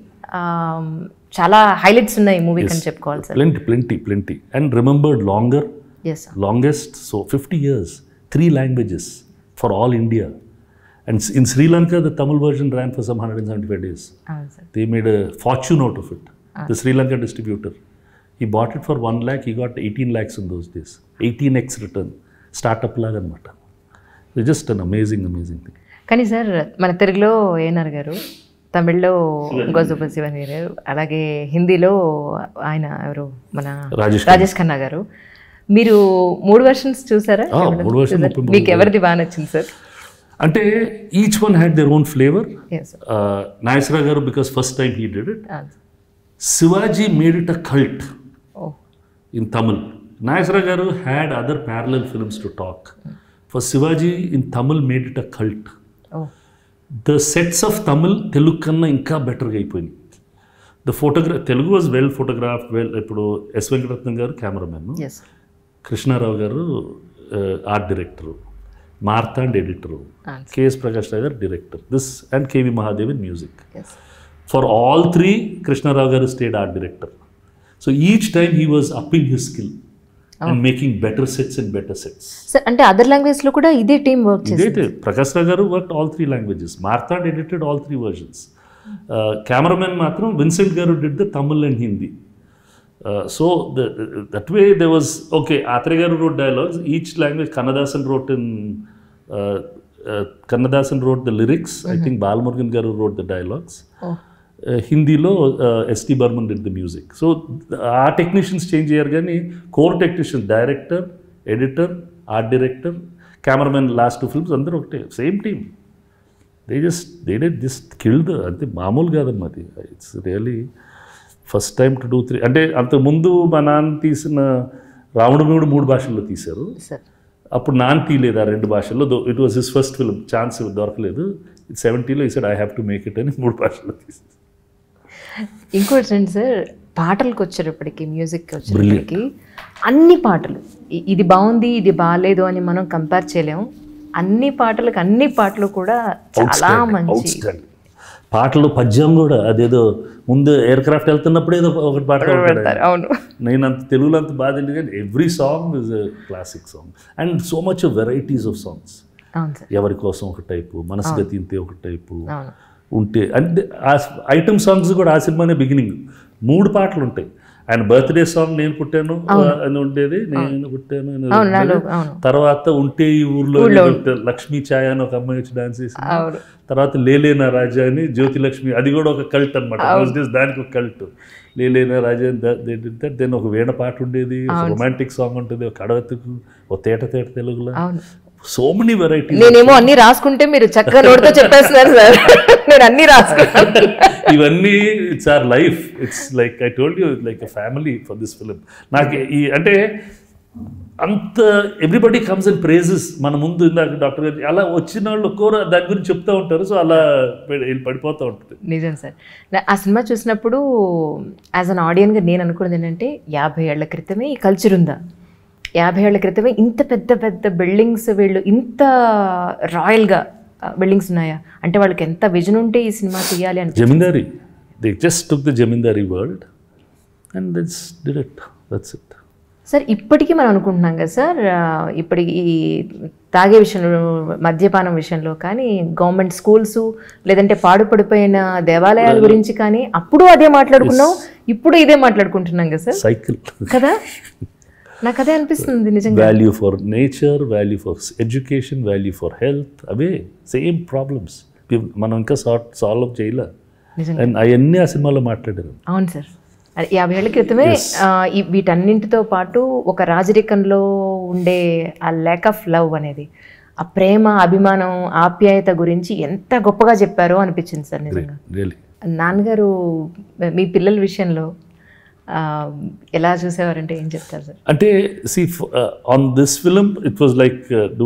చాలా హైలైట్స్ ఉన్నాయి ఈ మూవీకి అని చెప్పుకోవాలి sir plenty plenty plenty and remembered longer yes longest so 50 years three languages for all india and s- in sri lanka the tamil version ran for some 175 days అవును sir they made a fortune out of it the sri lanka distributor he bought it for 1 lakh he got 18 lakhs in those days 18x return startup లాగా అనమాట it's just an amazing amazing thing కానీ sir మన తెలుగులో ఏనార్ గారు తమిళ్లో గోజుప శివన్ గారు అలాగే హిందీలో ఆయన ఎవరు మన రాజేష్ రాజేష్ ఖన్నా గారు మీరు మూడు వర్షన్స్ చూసారా ఆ, ఏమన్నా మూడు version చూసారా? ముప్పై మూడు మీకు ఎవరిది బాగా నచ్చింది సార్ అంటే each one had their own flavor yes uh, Nageswara గారు because first time he did it Shivaji made it a cult oh in Tamil. Nagasara Garu had other parallel films to talk. For Shivaji in Tamil made it a cult. Oh The sets of Tamil Telugu కన్నా ఇంకా బెటర్గా అయిపోయింది the photography Telugu was well photograph well ఇప్పుడు S Venkataratnam గారు cameraman S Krishnarao గారు art director Marthand editor K S Prakash Rao గారు director this and K V Mahadevan music yes For all three, Krishnarao garu stayed art director. So each time he was upping his skill and making better sets and better sets. Sir అంటే other లాంగ్వేజ్లో కూడా ఇదే team work చేసింది ఇదైతే ప్రకాష్ రావు గారు work all three languages Marthand edited all three versions cameraman మాత్రం Vincent గారు did the Tamil and Hindi so that way they was okay Athreya గారు wrote dialogues each language Kannadasan wrote in Kannadasan wrote the lyrics I think Balamurugan గారు wrote the dialogues oh హిందీలో S D Burman did the music so ఆ technicians change అయ్యారు కానీ core technicians director editor art director cameraman last two films అందరూ ఒకటే same team they just they did just killed అంతే మామూలు కాదమ్మా అది it's really first time to do three అంటే అంతకుముందు మా నాన్న తీసిన రావణ మూడు మూడు భాషల్లో తీశారు సార్ అప్పుడు నాన్న తీయలేదు ఆ రెండు భాషల్లో it was his first film chance దొరకలేదు సెవెంటీలో ఇసాడు I have to make it అని మూడు భాషల్లో తీసారు ఇంకోటి రండి సార్ పాటలకు వచ్చేటప్పటికి మ్యూజిక్కి వచ్చేటప్పటికి అన్ని పాటలు ఇ- ఇది బాగుంది ఇది బాగాలేదు అని మనం కంపేర్ చేయలేము అన్ని పాటలకు అన్ని పాటలు కూడా చాలా మంచి అవుట్స్టాండింగ్ పాటలు పద్యం కూడా అదేదో ముందు ఎయిర్ క్రాఫ్ట్ వెళ్తున్నప్పుడు ఏదో ఒకటి పాట ఉంటాడు పెడతారు అవును నేను అంత తెలుగులో అంత బాధ తెలియదు కానీ every song is classic song and so much varieties of songs అవును సార్ ఎవరి కోసం ఒక టైపు మనసుగా తింటే ఒక టైపు అవును ఉంటే అంటే ఆ ఐటమ్ సాంగ్స్ కూడా ఆ సినిమానే బిగినింగ్ మూడు పాటలు ఉంటాయి ఆయన బర్త్డే సాంగ్ నేను పుట్టాను అని ఉండేది నేను పుట్టాను అని అవును ఉండేది. నాలో అవును తర్వాత ఉంటే ఈ ఊర్లో ఏదో లక్ష్మీ ఛాయ అని ఒక అమ్మాయి వచ్చి డాన్స్ చేసింది అవును తర్వాత లేలేనా రాజా అని జ్యోతి లక్ష్మి అది కూడా ఒక కల్ట్ అనమాట దానికి ఒక కల్ట్ లేలేనా రాజా దెన్ ఒక వీణ పాట ఉండేది రొమాంటిక్ సాంగ్ ఉంటుంది ఒక కడవతుకు ఒక తేట తేట తెలుగులో అవును సో మెనీ వెరైటీస్ నేనేమో అన్ని రాసుకుంటే మీరు చక్కగా నోటితో చెప్పేస్తున్నారు సార్ నేను అన్ని రాసుకున్నాను ఇవన్నీ it's our life it's like I told you like a family for this film నాకు ఈ అంటే అంత ఎవ్రీబడి కమ్స్ అండ్ ప్రేజెస్ మన ముందు ఇందాక డాక్టర్ గారు అలా వచ్చిన వాళ్ళు ఒక్కోరు దాని గురించి చెప్తూ ఉంటారు సో అలా పడి- వెళ్ళి పడిపోతూ ఉంటుంది నిజం సార్ నా- ఆ సినిమా చూసినప్పుడు యాజ్ అన్ ఆడియన్గా నేను అనుకున్నది ఏంటంటే యాభై ఏళ్ల క్రితమే ఈ కల్చర్ ఉందా యాభై ఏళ్ల క్రితమే ఇంత పెద్ద పెద్ద బిల్డింగ్స్ వీళ్ళు ఇంత రాయల్గా బిల్డింగ్స్ ఉన్నాయా అంటే వాళ్ళకి ఎంత విజన్ ఉంటే ఈ సినిమా తీయాలి అని zamindari they just took the zamindari world and that's did it that's it sir ఇప్పటికీ మనం అనుకుంటున్నాం కదా సార్ ఆ, ఇప్పటి ఈ తాగే విషయంలో మద్యపానం విషయంలో కానీ గవర్నమెంట్ స్కూల్స్ లేదంటే పాడుపడిపోయిన దేవాలయాల గురించి కానీ అప్పుడు అదే మాట్లాడుకున్నాం ఇప్పుడు ఇదే మాట్లాడుకుంటున్నాం కదా సార్ సైకిల్ కదా నాకు అదే అనిపిస్తుంది నిజంగా value for nature value for education value for health అవే సేమ్ ప్రాబ్లమ్స్ మనం ఇంకా సాల్వ్ సాల్వ్ చేయలే నిజంగా అండ్ అవన్నీ ఆ సినిమాలో మాట్లాడారు అవును సార్ అది యాభై ఏళ్ల క్రితమే ఆ, ఈ వీటన్నింటితో పాటు ఒక రాజరికంలో ఉండే ఆ ల్యాక్ ఆఫ్ లవ్ అనేది ఆ ప్రేమ అభిమానం ఆప్యాయత గురించి ఎంత గొప్పగా చెప్పారో అనిపించింది సార్ నిజంగా రియలీ నాన్నగారు మీ పిల్లల విషయంలో ఆ, ఎలా చూసేవారంటే ఏం చెప్తారు సార్ అంటే see on this film it was like do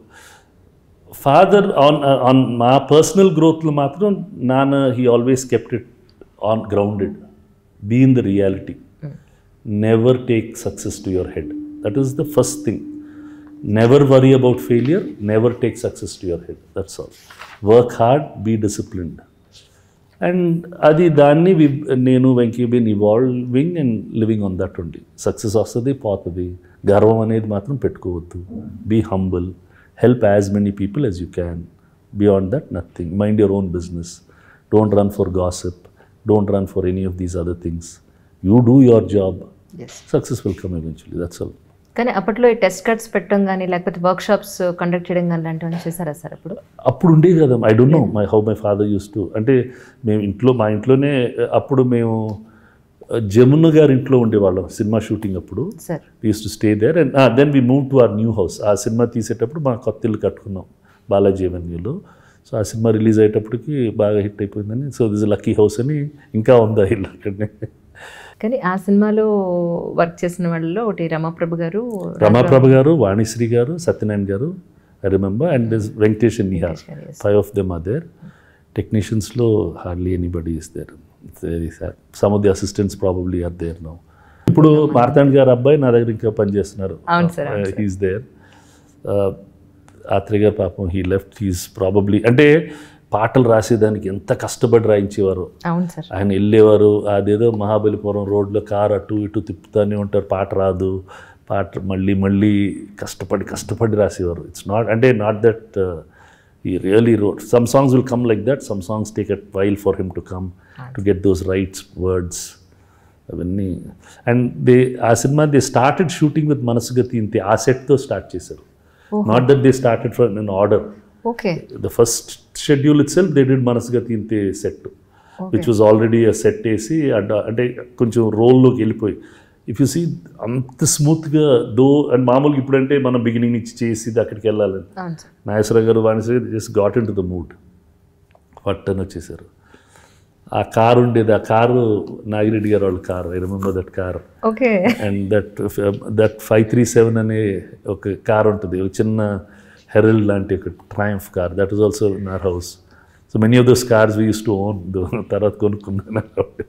father on on మా పర్సనల్ గ్రోత్లో మాత్రం నాన్న he always kept it on grounded be in the reality never take success to your head that is the first thing never worry about failure never take success to your head that's all work hard be disciplined and అది దాన్ని we నేను Venky been evolving and living on that ఉండి success వస్తుంది పోతుంది గర్వం అనేది మాత్రం పెట్టుకోవద్దు be humble help as many people as you can beyond that nothing mind your own business don't run for gossip don't run for any of these other things you do your job yes success will come eventually that's all కానీ అప్పట్లో ఈ test cuts పెట్టడం కానీ లేకపోతే work shops conduct చేయడం కానీ లాంటివన్నీ చేశారా sir అప్పుడు అప్పుడు ఉండేది కదా I don't know my how my father used to అంటే మేము ఇంట్లో మా ఇంట్లోనే అప్పుడు మేము జమున గారి ఇంట్లో ఉండేవాళ్ళం సినిమా షూటింగ్ అప్పుడు sir used to stay there and then we move to our new house ఆ సినిమా తీసేటప్పుడు మా కొత్త ఇల్లు కట్టుకున్నాం బాలాజీ అవెన్యూలో సో ఆ సినిమా రిలీజ్ అయ్యేటప్పటికి బాగా హిట్ అయిపోయిందని సో దిస్ లక్కీ హౌస్ అని ఇంకా ఉంది ఆ ఇల్లు అక్కడనే కానీ ఆ సినిమాలో వర్క్ చేసిన వాళ్ళలో ఒకటి రమాప్రభు గారు రమాప్రభ గారు వాణిశ్రీ గారు సత్యనారాయణ గారు I remember and this Venkatesh and Nihar గారు, yes. Five of them are there టెక్నీషియన్స్లో hardly anybody is there it's very sad some of the assistants probably are there now ఇప్పుడు మార్తాండ్ గారు అబ్బాయి నా దగ్గర ఇంకా పనిచేస్తున్నారు అవును సార్, అవును హీస్ దేర్ ఆత్రి గారు పాపం హీ లెఫ్ట్ హీస్ ప్రాబబ్లీ అంటే పాటలు రాసేదానికి ఎంత కష్టపడి రాయించేవారు అవును సార్ ఆయన వెళ్ళేవారు అదేదో మహాబలిపురం రోడ్లో కారు అటు ఇటు తిప్పుతూనే ఉంటారు పాట రాదు పాట మళ్ళీ మళ్ళీ కష్టపడి కష్టపడి రాసేవారు ఇట్స్ నాట్ అంటే నాట్ దట్ ఈ really wrote some songs will come like that some songs take a while for him to come to get those rights words అవన్నీ అండ్ దే ఆ సినిమా they started shooting with Manasugathi Inthe ఆ సెట్తో start చేశారు not that they started from in order okay the first schedule itself they did Manasugathi Inthe set which was already set వేసి అడ్డ అంటే కొంచెం రోల్లోకి వెళ్ళిపోయి ఇఫ్ యు సీ అంత స్మూత్గా దో అండ్ మామూలుగా ఇప్పుడంటే మనం బిగినింగ్ నుంచి చేసి ఇది అక్కడికి వెళ్ళాలని అవును సార్ నాగేశ్వర గారు Vaniswara just got in to the mood పట్టని వచ్చేసారు ఆ కారు ఉండేది ఆ కారు నాగిరెడ్డి గారు వాళ్ళ car I remember that car okay and that that five three seven అనే ఒక కార్ ఉంటుంది ఒక చిన్న హెరల్డ్ లాంటి ఒక Triumph car that is also in our house so many of those cars we use to own తర్వాత కొనుక్కున్నాను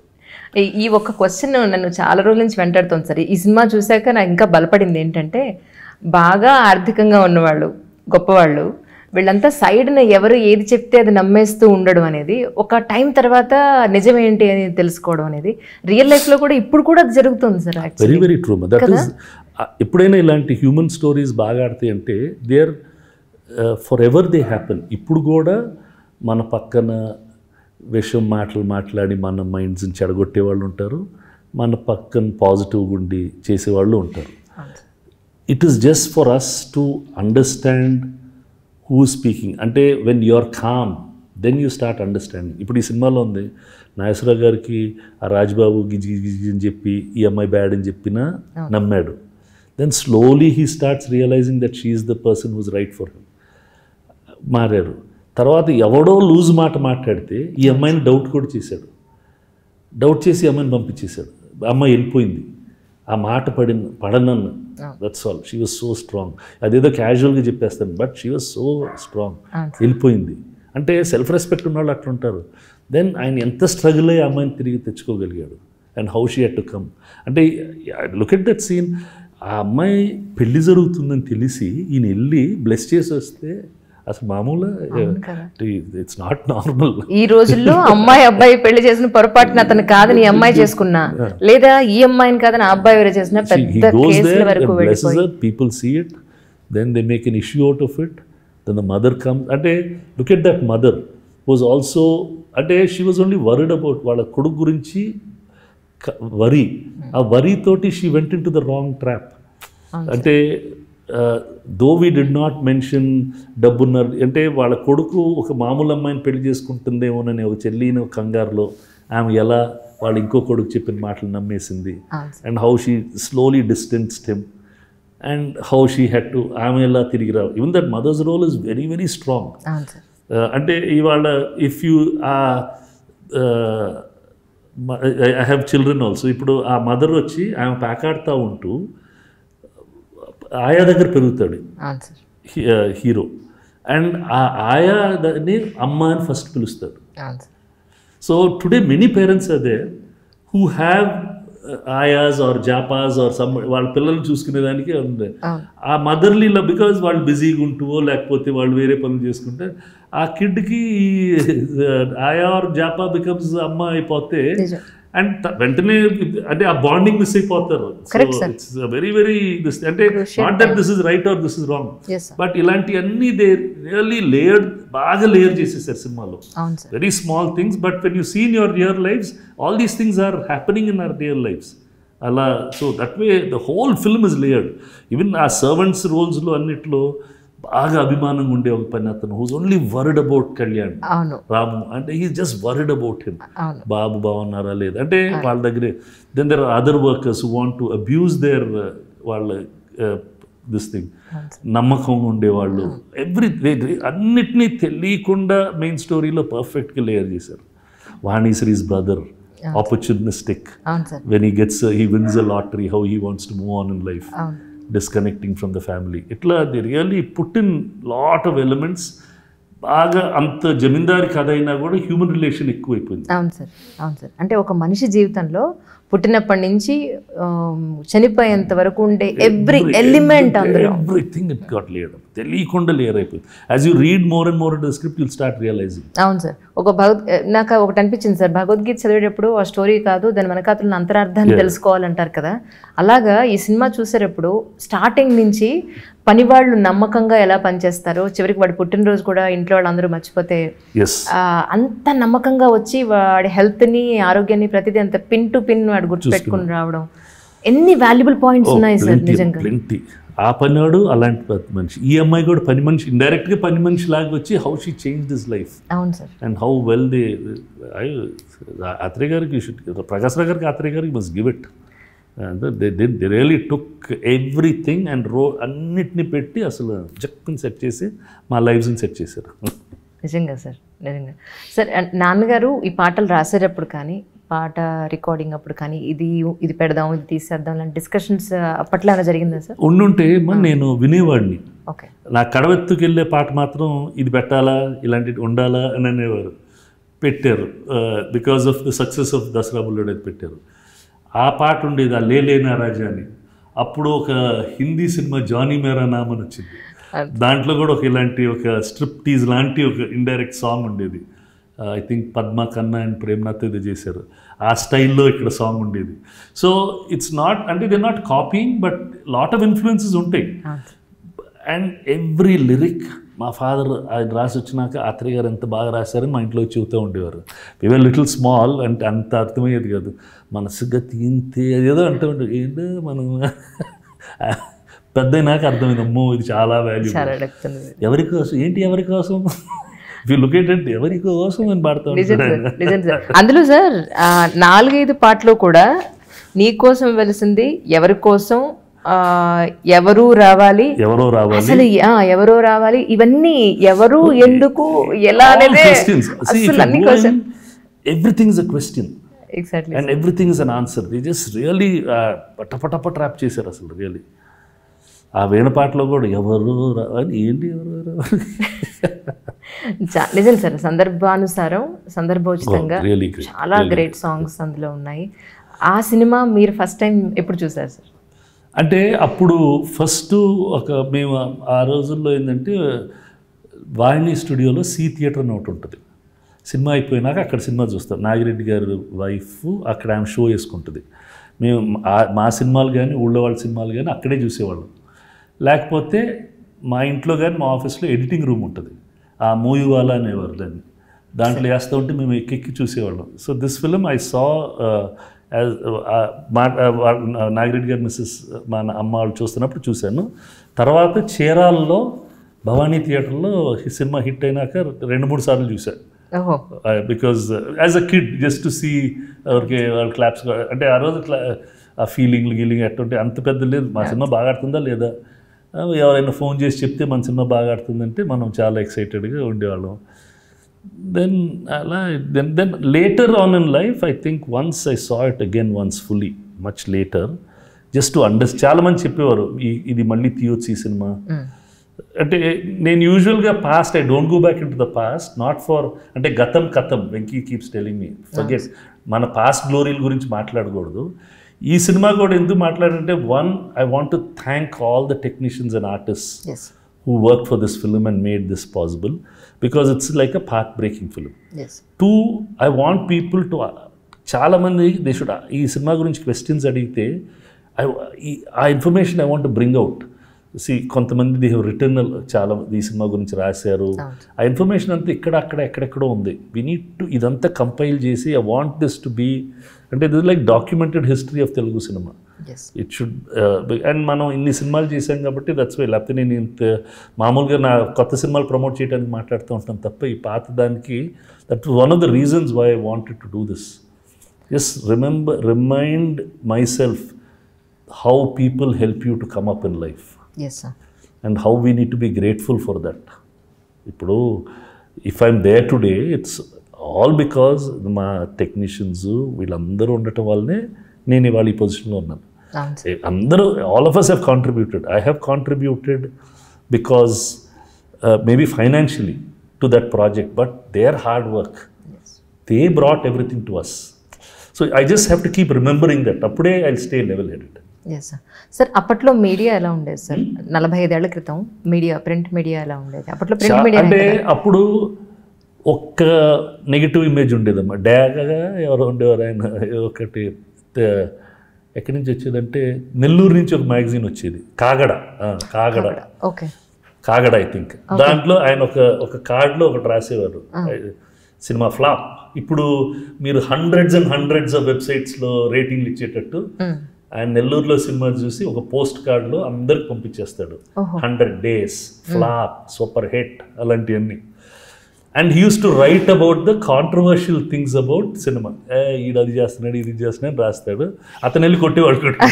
ఈ- ఈ ఒక్క క్వశ్చన్ నన్ను చాలా రోజుల నుంచి వెంటాడుతుంది సార్ ఈ సినిమా చూశాక నాకు ఇంకా బలపడింది ఏంటంటే బాగా ఆర్థికంగా ఉన్నవాళ్ళు గొప్పవాళ్ళు వీళ్ళంతా సైడ్న ఎవరు ఏది చెప్తే అది నమ్మేస్తూ ఉండడం అనేది ఒక టైం తర్వాత నిజమేంటి అని తెలుసుకోవడం అనేది రియల్ లైఫ్లో కూడా ఇప్పుడు కూడా అది జరుగుతుంది sir very actually very true that is ఎప్పుడైనా ఇలాంటి హ్యూమన్ స్టోరీస్ బాగా ఆడతాయి అంటే they are forever they happen ఇప్పుడు కూడా మన పక్కన విషయం మాటలు మాట్లాడి మన మైండ్స్ని చెడగొట్టే వాళ్ళు ఉంటారు మన పక్కన పాజిటివ్గా ఉండి చేసేవాళ్ళు ఉంటారు it is just for us to understand who speaking అంటే when you are calm then you start understanding ఇప్పుడు ఈ సినిమాలో ఉంది నాగేశ్వరరావు గారికి ఆ రాజ్బాబు గిజి గిజి గిజి అని చెప్పి ఈ అమ్మాయి బ్యాడ్ అని చెప్పినా నమ్మాడు then slowly he starts realizing that she is the person whose right for him మారారు తర్వాత ఎవడో లూజ్ మాట మాట్లాడితే ఈ అమ్మాయిని డౌట్ కూడా చేశాడు డౌట్ చేసి అమ్మాయిని పంపించేశాడు అమ్మాయి వెళ్ళిపోయింది ఆ మాట పడిన పడనన్ను that's all she was so strong అదేదో క్యాజువల్గా చెప్పేస్తాను but she was so strong అవును. వెళ్ళిపోయింది అంటే సెల్ఫ్ రెస్పెక్ట్ ఉన్న వాళ్ళు అట్లుంటారు దెన్ ఆయన ఎంత స్ట్రగుల్ అయ్యి ఆ అమ్మాయిని తిరిగి తెచ్చుకోగలిగాడు and how she had to come అంటే లుక్ ఎట్ దట్ సీన్ ఆ అమ్మాయి పెళ్లి జరుగుతుందని తెలిసి ఈయన వెళ్ళి బ్లెస్ చేసి వస్తే అసలు మామూలు కదా. ఇట్స్ నాట్ నార్మల్ ఈ రోజుల్లో అమ్మాయి అబ్బాయి పెళ్లి చేసిన పొరపాటున అతను కాదని ఈ అమ్మాయి చేసుకున్నా లేదా ఈ అమ్మాయిని కాదని ఆ అబ్బాయి వేరే చేసిన he పెద్ద goes కేసుల there వరకు and blesses వెళ్ళిపోయి her people see it then they make an issue out of it then the mother comes అంటే look at that mother was also అంటే she was only worried about వాళ్ళ కొడుకు గురించి వరి ఆ వరి తోటి she went in to the wrong trap అంటే though we did not mention డబ్బున్నారు అంటే వాళ్ళ కొడుకు ఒక మామూలు అమ్మాయిని పెళ్లి చేసుకుంటుందేమోనని ఒక చెల్లిని ఒక కంగారులో ఆమె ఎలా వాళ్ళు ఇంకో కొడుకు చెప్పిన మాటలు నమ్మేసింది అవును sir and how she slowly distanced him and how she had to ఆమె ఎలా తిరిగి రావు even that mother's role is very very strong అవును సార్ అంటే ఇవాళ if you I have children also ఇప్పుడు ఆ మదర్ వచ్చి ఆమె పేకాడుతూ ఉంటూ ఆయా దగ్గర పెరుగుతాడు అవును సార్ హీరో అండ్ ఆ ఆయాని అమ్మ అని ఫస్ట్ పిలుస్తాడు అవును sir so today many parents are there who have ఆయాస్ are జాపాస్ are some వాళ్ళ పిల్లల్ని చూసుకునేదానికి ఉంది అవును ఆ మదర్లీ బికాజ్ వాళ్ళు బిజీగా ఉంటువో లేకపోతే వాళ్ళు వేరే పనులు చేసుకుంటే ఆ కిడ్కి ఆయా ఆర్ జాపా బికమ్స్ అమ్మ అయిపోతే నిజం అండ్ వెంటనే అంటే ఆ బాండింగ్ మిస్ అయిపోతారు Correct, sir. It's very very this అంటే Crucial not that this is right or this is wrong yes sir but ఇలాంటివన్నీ దే రియల్లీ లేయర్డ్ బాగా లేయర్ చేసేసారు సినిమాలో అవును sir very small things but when you see in your real lives all these things are happening in our real lives అలా so that way the whole film is layered even ఆ servants రోల్స్లో అన్నిట్లో బాగా అభిమానంగా ఉండే ఒక పని అతను whose only word about Kalyan అవును రాము అంటే he just word about him అవును బాబు బాగున్నారా లేదు అంటే వాళ్ళ దగ్గరే then there are other workers want to abuse their వాళ్ళ దిస్ థింగ్ నమ్మకం ఉండేవాళ్ళు ఎవ్రీ అన్నిటినీ తెలియకుండా మెయిన్ స్టోరీలో పర్ఫెక్ట్గా లేయర్ చేశారు వాణిశ్రీస్ బ్రదర్ ఆపర్చునిస్టిక్ అవును sir when he gets he wins a lottery how he wants to move on in life అవును డిస్కనెక్టింగ్ ఫ్రమ్ ద ఫ్యామిలీ ఇట్లా the really put in lot of elements బాగా అంత జమీందారి కథ అయినా కూడా హ్యూమన్ రిలేషన్ ఎక్కువైపోయింది అవును సార్ అవును సార్ అంటే ఒక మనిషి జీవితంలో పుట్టినప్పటి నుంచి ఆమ్, చనిపోయేంత వరకు ఉండే ఎవ్రీ ఎలిమెంట్ అందులో ఎవ్రీథింగ్ ఇట్ గాట్ లేయర్ తెలియకుండా లేయర్ అయిపోయింది as you read more and more the script you'll start realizing అవును సార్ ఒక భగవద్ నాకు ఒకటి అనిపించింది సార్ భగవద్గీత చదివేటప్పుడు ఆ స్టోరీ కాదు దాని వెనకాతల అంతరార్థాన్ని తెలుసుకోవాలంటారు కదా అలాగా ఈ సినిమా చూసేటప్పుడు స్టార్టింగ్ నుంచి పనివాళ్ళు నమ్మకంగా ఎలా పనిచేస్తారో చివరికి వాడి పుట్టినరోజు కూడా ఇంట్లో వాళ్ళందరూ మర్చిపోతే ఎస్ ఆ, అంత నమ్మకంగా వచ్చి వాడి హెల్త్ని ఆరోగ్యాన్ని ప్రతిదీ అంత పిన్ టు పిన్ వాడు గుర్తుపెట్టుకుని రావడం ఎన్ని వాల్యుబుల్ పాయింట్స్ ఉన్నాయి సార్ ప్లెంటీ నిజంగా ప్లెంటీ ఆ పనివాడు అలాంటి ప- మనిషి ఈ అమ్మాయి కూడా పని మనిషి ఇండైరెక్ట్గా పని మనిషి లాగా వచ్చి how she change this life అవును sir and how well they Atre గారికి షుడ్ ప్రకాశ్ రావు గారికి అత్రే గారికి must give it they they really took everything and రో అన్నిటిని పెట్టి అసలు జక్కుని సెట్ చేసి మా లైఫ్స్ని సెట్ చేశారు నిజంగా సార్ నిజంగా సార్ అండ్ నాన్నగారు ఈ పాటలు రాసేటప్పుడు కానీ పాట రికార్డింగ్ అప్పుడు కానీ ఇది ఇది పెడదాం ఇది తీసేద్దాం లాంటి డిస్కషన్స్ అప్పట్లో ఏమైనా జరిగిందా సార్ ఉండుంటే మా నేను వినేవాడిని ఓకే నా కడవెత్తుకు వెళ్ళే పాట మాత్రం ఇది పెట్టాలా ఇలాంటివి ఉండాలా అని అనేవారు పెట్టారు because of the success of Dasara Bullodu అది పెట్టారు ఆ పాట ఉండేది ఆ లేలేనా రాజా అని అప్పుడు ఒక హిందీ సినిమా జానీ మేరా నామ్ అని వచ్చింది దాంట్లో కూడా ఒక ఇలాంటి ఒక స్ట్రిప్ టీజ్ లాంటి ఒక ఇండైరెక్ట్ సాంగ్ ఉండేది I think Padma Khanna and Premnath ఇది చేశారు ఆ స్టైల్లో ఇక్కడ సాంగ్ ఉండేది సో ఇట్స్ నాట్ అంటే they not copying but lot of influences ఉంటాయి అండ్ ఎవ్రీ లిరిక్ మా ఫాదర్ ఆయన రాసి వచ్చినాక ఆత్రేయ గారు ఎంత బాగా రాశారని మా ఇంట్లో వచ్చి చెబుతూ ఉండేవారు వివర్ లిటిల్ స్మాల్ అంటే అంత అర్థమయ్యేది కాదు మనసుగా తీంతే అదేదో అంటూ ఉంటాడు ఏంటో మనం పెద్ద నాకు అర్థమైంది అమ్మో ఇది చాలా వాల్యూ చాలా అడుగుతున్నది ఎవరి కోసం ఏంటి ఎవరి కోసం లొకేటెడ్ ఎవరి కోసం అని పాడుతూ నిజం ఉంటాడు సార్ నిజం సార్ అందులో సార్ ఆ, నాలుగైదు పాటలు కూడా నీ కోసం వెలిసింది ఎవరి కోసం ఆ, ఎవరు రావాలి ఎవరో రావాలి అసలు ఆ, ఎవరో రావాలి ఇవన్నీ ఎవరు ఎందుకు ఎలా అనేది అసలు అన్ని question everything is a question exactly and everything is an answer the just really పట్ట పట్ట పట్ట ర్యాప్ చేశారు అసలు రియలీ ఆ వేణుపాటలో కూడా ఎవరు రా- అని ఏంటి ఎవరు రా- చా- నిజం సార్ సందర్భానుసారం సందర్భోచితంగా Oh, really great. చాలా గ్రేట్ సాంగ్స్ అందులో ఉన్నాయి ఆ సినిమా మీరు ఫస్ట్ టైం ఎప్పుడు చూసారు సార్ అంటే అప్పుడు ఫస్ట్ ఒక మేము ఆ- ఆ రోజుల్లో ఏంటంటే వాహిని స్టూడియోలో సి థియేటర్ అని ఒకటి ఉంటుంది సినిమా అయిపోయినాక అక్కడ సినిమా చూస్తాం నాగిరెడ్డి గారు వైఫ్ అక్కడ ఆమె షో వేసుకుంటుంది మేము ఆ- మా సినిమాలు కానీ ఊళ్ళో వాళ్ళ సినిమాలు కానీ అక్కడే చూసేవాళ్ళం లేకపోతే మా ఇంట్లో కానీ మా ఆఫీస్లో ఎడిటింగ్ రూమ్ ఉంటుంది ఆ మూవీ వాళ్ళ అనేవారు దాన్ని దాంట్లో వేస్తూ ఉంటే మేము ఎక్కెక్కి చూసేవాళ్ళం so this film I saw మా uh, నాగిరెడ్డి గారి మిస్సెస్ మా అమ్మ వాళ్ళు చూస్తున్నప్పుడు చూశాను తర్వాత చీరాల్లో భవానీ థియేటర్లో ఈ సినిమా హిట్ అయినాక రెండు మూడు సార్లు చూశాను ఓహో because as a kid just to see ఎవరికి వాళ్ళు క్లాప్స్ అంటే ఆ రోజు క్లా ఆ ఫీలింగ్లు గీలింగ్ ఎట్టుంటే అంత పెద్ద లేదు మా సినిమా బాగా ఆడుతుందా లేదా ఆ, ఎవరైనా ఫోన్ చేసి చెప్తే మన సినిమా బాగా ఆడుతుందంటే మనం చాలా ఎక్సైటెడ్గా ఉండేవాళ్ళం దెన్ అలా then then later on in life I think once I saw it again once fully much later just to under చాలామంది చెప్పేవారు ఈ ఇది మళ్ళీ తీయొచ్చు ఈ సినిమా మ్మ్. అంటే నేను యూజువల్గా past I don't go back in to the past not for అంటే గతం కథం Venky keeps telling me forget మన పాస్ట్ గ్లోరీల గురించి మాట్లాడకూడదు ఈ సినిమా కూడా ఎందుకు మాట్లాడంటే one I want to thank all the technicians and artists who work for this film and made this possible because it's like a part breaking films too I want people to చాలామంది they should ఈ cinema గురించి questions అడిగితే I ఆ information I want bring out సి కొంతమంది they have return చాలా ఈ cinema గురించి రాశారు అవును. ఆ ఇన్ఫర్మేషన్ అంతా ఇక్కడ అక్కడ ఎక్కడెక్కడో ఉంది వి నీడ్ టు ఇదంతా కంపైల్ చేసి I want this to be అంటే ఇది like documented history of Telugu cinemas it should and మనం ఇన్ని సినిమాలు చేశాం కాబట్టి దట్స్ వై లేకపోతే నేను ఇంత మామూలుగా నా కొత్త సినిమాలు ప్రమోట్ చేయడానికి మాట్లాడుతూ ఉంటాను తప్ప ఈ పాత దానికి that one of the reasons why I wanted to do this just remember remind myself how people help you to come up in life yes sir and how we need to be grateful for that ఇప్పుడు if I'm there today it's all because మా technicians వీళ్ళందరూ ఉండటం వల్లనే నేను ఇవాళ ఈ పొజిషన్లో ఉన్నాను అవును సార్ అందరూ all of us have contributed I have contributed because maybe financially to that project but there hard work they brought everything to us so I just have to keep remembering that అప్పుడే I stay level headed yes sir sir అప్పట్లో media ఎలా ఉండేది sir నలభై ఐదేళ్ల క్రితం media print media ఎలా ఉండేది అప్పట్లో ప్రింట్ చా- మీడియా అంటే అప్పుడు ఒక్క నెగిటివ్ ఇమేజ్ ఉండేదమ్మా డాగగా ఎవరో ఉండేవారు ఆయన ఒకటి త- ఎక్కడి నుంచి వచ్చేదంటే నెల్లూరు నుంచి ఒక మ్యాగజైన్ వచ్చేది కాగడ ఆ, Kagada okay Kagada I think దాంట్లో ఆయన ఒక ఒక కార్డులో ఒకటి రాసేవారు సినిమా ఫ్లాప్ ఇప్పుడు మీరు హండ్రెడ్స్ అండ్ హండ్రెడ్స్ ఆఫ్ వెబ్సైట్స్లో రేటింగ్లు ఇచ్చేటట్టు ఆయన నెల్లూరులో సినిమా చూసి ఒక పోస్ట్ కార్డులో అందరికి పంపించేస్తాడు ఓహో. Hundred days flop super hit అలాంటివన్నీ and he use to write about the controversial things about cinema ఏ ఈడు అది చేస్తున్నాడు ఇది చేస్తున్నాడు అని రాస్తాడు అతను వెళ్ళి కొట్టేవాడు కూడా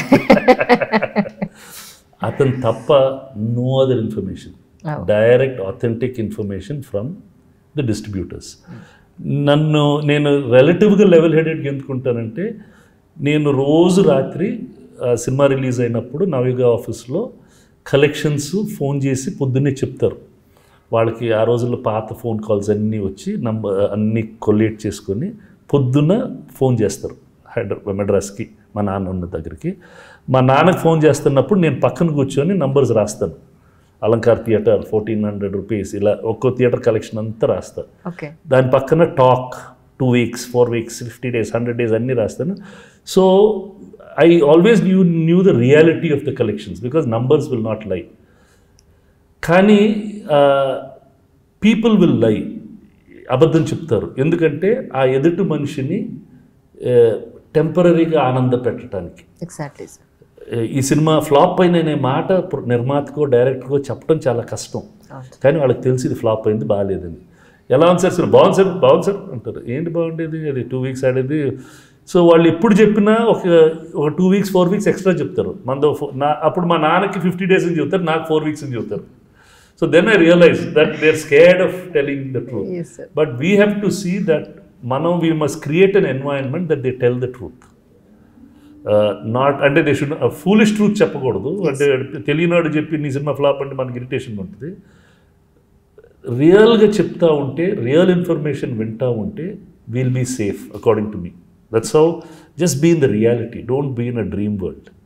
అతను తప్ప no other information Oh. Direct authentic information from the distributors నన్ను నేను రిలేటివ్గా లెవెల్ హెడెడ్గా ఎందుకుంటానంటే నేను రోజు రాత్రి ఆ, సినిమా రిలీజ్ అయినప్పుడు నవయుగ ఆఫీస్లో కలెక్షన్స్ ఫోన్ చేసి పొద్దున్నే చెప్తారు వాళ్ళకి ఆ రోజుల్లో పాత ఫోన్ కాల్స్ అన్నీ వచ్చి నంబర్ అన్నీ కొల్లేట్ చేసుకొని పొద్దున్న ఫోన్ చేస్తారు హైదరాబాద్ మెడ్రాస్కి మా నాన్న ఉన్న దగ్గరికి మా నాన్నకి ఫోన్ చేస్తున్నప్పుడు నేను పక్కన కూర్చొని నంబర్స్ రాస్తాను Alankar theatre fourteen hundred rupees ఇలా ఒక్కో థియేటర్ కలెక్షన్ అంతా రాస్తాను ఓకే దాని పక్కన talk two weeks four weeks fifty days hundred days అన్నీ రాస్తాను so I always knew knew the reality of the collections because numbers will not lie కానీ people will లై అబద్ధం చెప్తారు ఎందుకంటే ఆ ఎదుటి మనిషిని టెంపరీగా ఆనంద పెట్టడానికి ఎగ్జాక్ట్లీ సార్ ఈ సినిమా ఫ్లాప్ అయిన అనే మాట ప్ర- నిర్మాతకో డైరెక్టర్కో చెప్పడం చాలా కష్టం అవును కానీ వాళ్ళకి తెలిసి ఇది ఫ్లాప్ అయింది బాగాలేదని ఎలా ఉంది సార్ సినిమా బాగుంది సార్ బాగుంది సార్ అంటారు ఏంటి బాగుండేది అది టూ వీక్స్ ఆడేది సో వాళ్ళు ఎప్పుడు చెప్పినా ఒక ఒక two weeks four weeks extra చెప్తారు మనతో ఫో- నా అప్పుడు మా నాన్నకి ఫిఫ్టీ డేస్ అని చెప్తారు నాకు ఫోర్ వీక్స్ అని చెప్తారు so then I realize that they are scared of telling the truth yes sir but we have to see that మనం we must create an environment that they tell the truth not అంటే they should foolish truth చెప్పకూడదు అంటే తెలియనాడు చెప్పి నీ cinema flop అంటే మనకి irritation ఉంటుంది రియల్గా చెప్తా ఉంటే రియల్ ఇన్ఫర్మేషన్ వింటా ఉంటే will be safe according to me that's how just be in the reality don't be in a dream world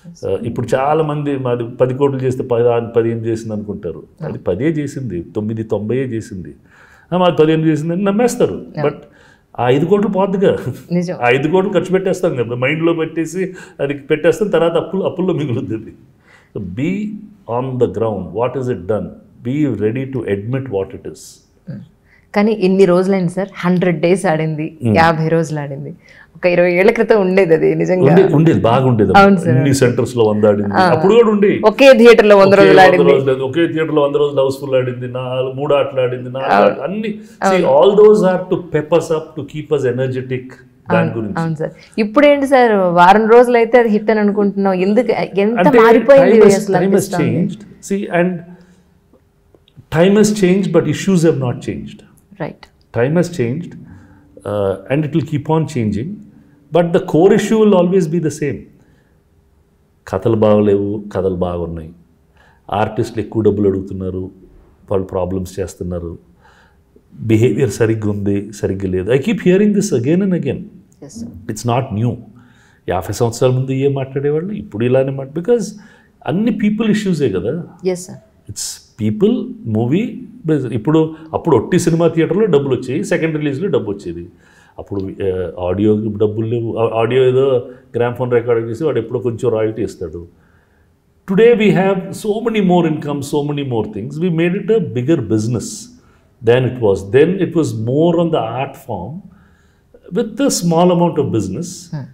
ఆ, ఇప్పుడు చాలా మంది మరి పది కోట్లు చేస్తే పది పదిహేను చేసింది అనుకుంటారు అది పదే చేసింది తొమ్మిది తొంభై చేసింది ఆ, మాది పదిహేను చేసిందని నమ్మేస్తారు బట్ ఆ ఐదు కోట్లు పోద్దుగా నిజం ఆ ఐదు కోట్లు ఖర్చు పెట్టేస్తాం కదా మైండ్లో పెట్టేసి అది పెట్టేస్తాం తర్వాత అప్పులు అప్పుల్లో మిగులుతుంది be on the ground what is it done be ready to admit what it is కానీ ఎన్ని రోజులైంది సార్ హండ్రెడ్ డేస్ ఆడింది యాభై రోజులు ఆడింది ఒక ఇరవై ఏళ్ల క్రితం ఉండేది అది నిజంగా ఉండేది ఉండేది బాగుండేది అవును సార్. అన్ని సెంటర్స్ లో వంద ఆడింది అప్పుడు కూడా ఉండే ఒకే థియేటర్ లో వంద ఒకే రోజులు వంద ఆడింది రోజులు, ఒకే థియేటర్ లో వంద రోజులు హౌస్ఫుల్ ఆడింది నాలుగు మూడు ఆటలు ఆడింది నాలుగు ఆటలు, అన్ని all those are to peppers up to keep us energetic దాని గురించి అవును సార్ ఇప్పుడు ఏంటి సార్ వారం రోజులు అయితే అది హిట్ అని అనుకుంటున్నాం ఎందుకు ఎంత అంటే మారిపోయింది time has- అసలు time has అనిపిస్తోంది. changed see and time has changed but issues have not changed right time has changed uh, and it will keep on changing but the core issue will always be the same కథలు బాగలేవు కథలు బాగున్నాయి ఆర్టిస్టులు ఎక్కువ డబ్బులు అడుగుతున్నారు వాళ్ళు problems చేస్తున్నారు behaviour సరిగ్గా ఉంది సరిగ్గా లేదు I keep hearing this again and again yes it's not new యాభై సంవత్సరాల ముందు ఏం మాట్లాడేవాళ్ళు ఇప్పుడు ఇలానే మాట బికాజ్ అన్ని పీపుల్ ఇష్యూసే కదా yes sir it's people movie ఇప్పుడు అప్పుడు ఒట్టి సినిమా థియేటర్లో డబ్బులు వచ్చాయి సెకండ్ రిలీజ్లో డబ్బు వచ్చేది అప్పుడు ఆడియో డబ్బులు లేవు ఆడియో ఏదో గ్రామ్ ఫోన్ రికార్డ్ చేసి వాడు ఎప్పుడో కొంచెం రాయల్టీ ఇస్తాడు today we have so many more income so many more things we made it a bigger business then it was then it was more on the art form with a small amount of business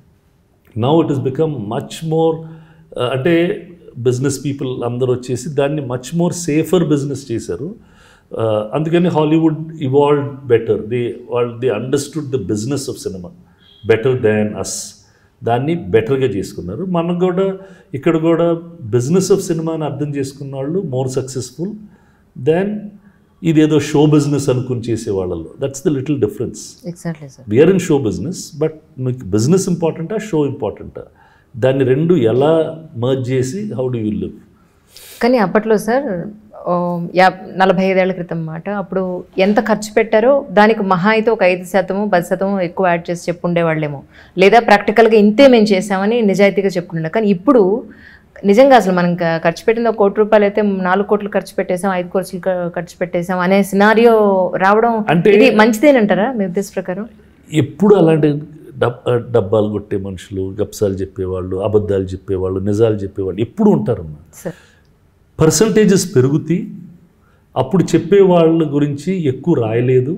now it is become much more అంటే business people అందరూ వచ్చేసి దాన్ని much more safer business చేశారు Uh, అందుకని Hollywood evolve better they వాళ్ళు they understood the business of cinema better దాన్ అస్ దాన్ని బెటర్గా చేసుకున్నారు మనం కూడా ఇక్కడ కూడా బిజినెస్ ఆఫ్ సినిమాని అర్థం చేసుకున్న వాళ్ళు మోర్ సక్సెస్ఫుల్ దెన్ ఇదేదో షో బిజినెస్ అనుకుని చేసే వాళ్ళలో that's the little difference exactly sir we're in show business but మీకు బిజినెస్ ఇంపార్టెంటా షో ఇంపార్టెంటా దాన్ని రెండు ఎలా మర్జ్ చేసి హౌ డు యూ లివ్ కానీ అప్పట్లో సార్ ఓ, యా నలభై ఐదేళ్ల క్రితం మాట అప్పుడు ఎంత ఖర్చు పెట్టారో దానికి మహా అయితే ఒక ఐదు శాతము పది శాతము ఎక్కువ యాడ్ చేసి చెప్పుండేవాళ్ళేమో లేదా ప్రాక్టికల్గా ఇంతే మేము చేసామని నిజాయితీగా చెప్పుకుండే కానీ ఇప్పుడు నిజంగా అసలు మనం క- ఖర్చు పెట్టింది ఒక కోటి రూపాయలు అయితే నాలుగు కోట్లు ఖర్చు పెట్టేసాం ఐదు కోట్లు క- ఖర్చు పెట్టేసాం అనే సినారియో రావడం అంటే- ఇది మంచిదేనంటారా మీ ఉద్దేశ ప్రకారం ఎప్పుడు అలాంటి డబ్ డబ్బాలు కొట్టే మనుషులు గప్సాలు చెప్పేవాళ్ళు అబద్ధాలు చెప్పేవాళ్ళు నిజాలు చెప్పేవాళ్ళు ఎప్పుడు ఉంటారమ్మా సార్ పర్సంటేజెస్ పెరుగుతాయి అప్పుడు చెప్పే వాళ్ళ గురించి ఎక్కువ రాయలేదు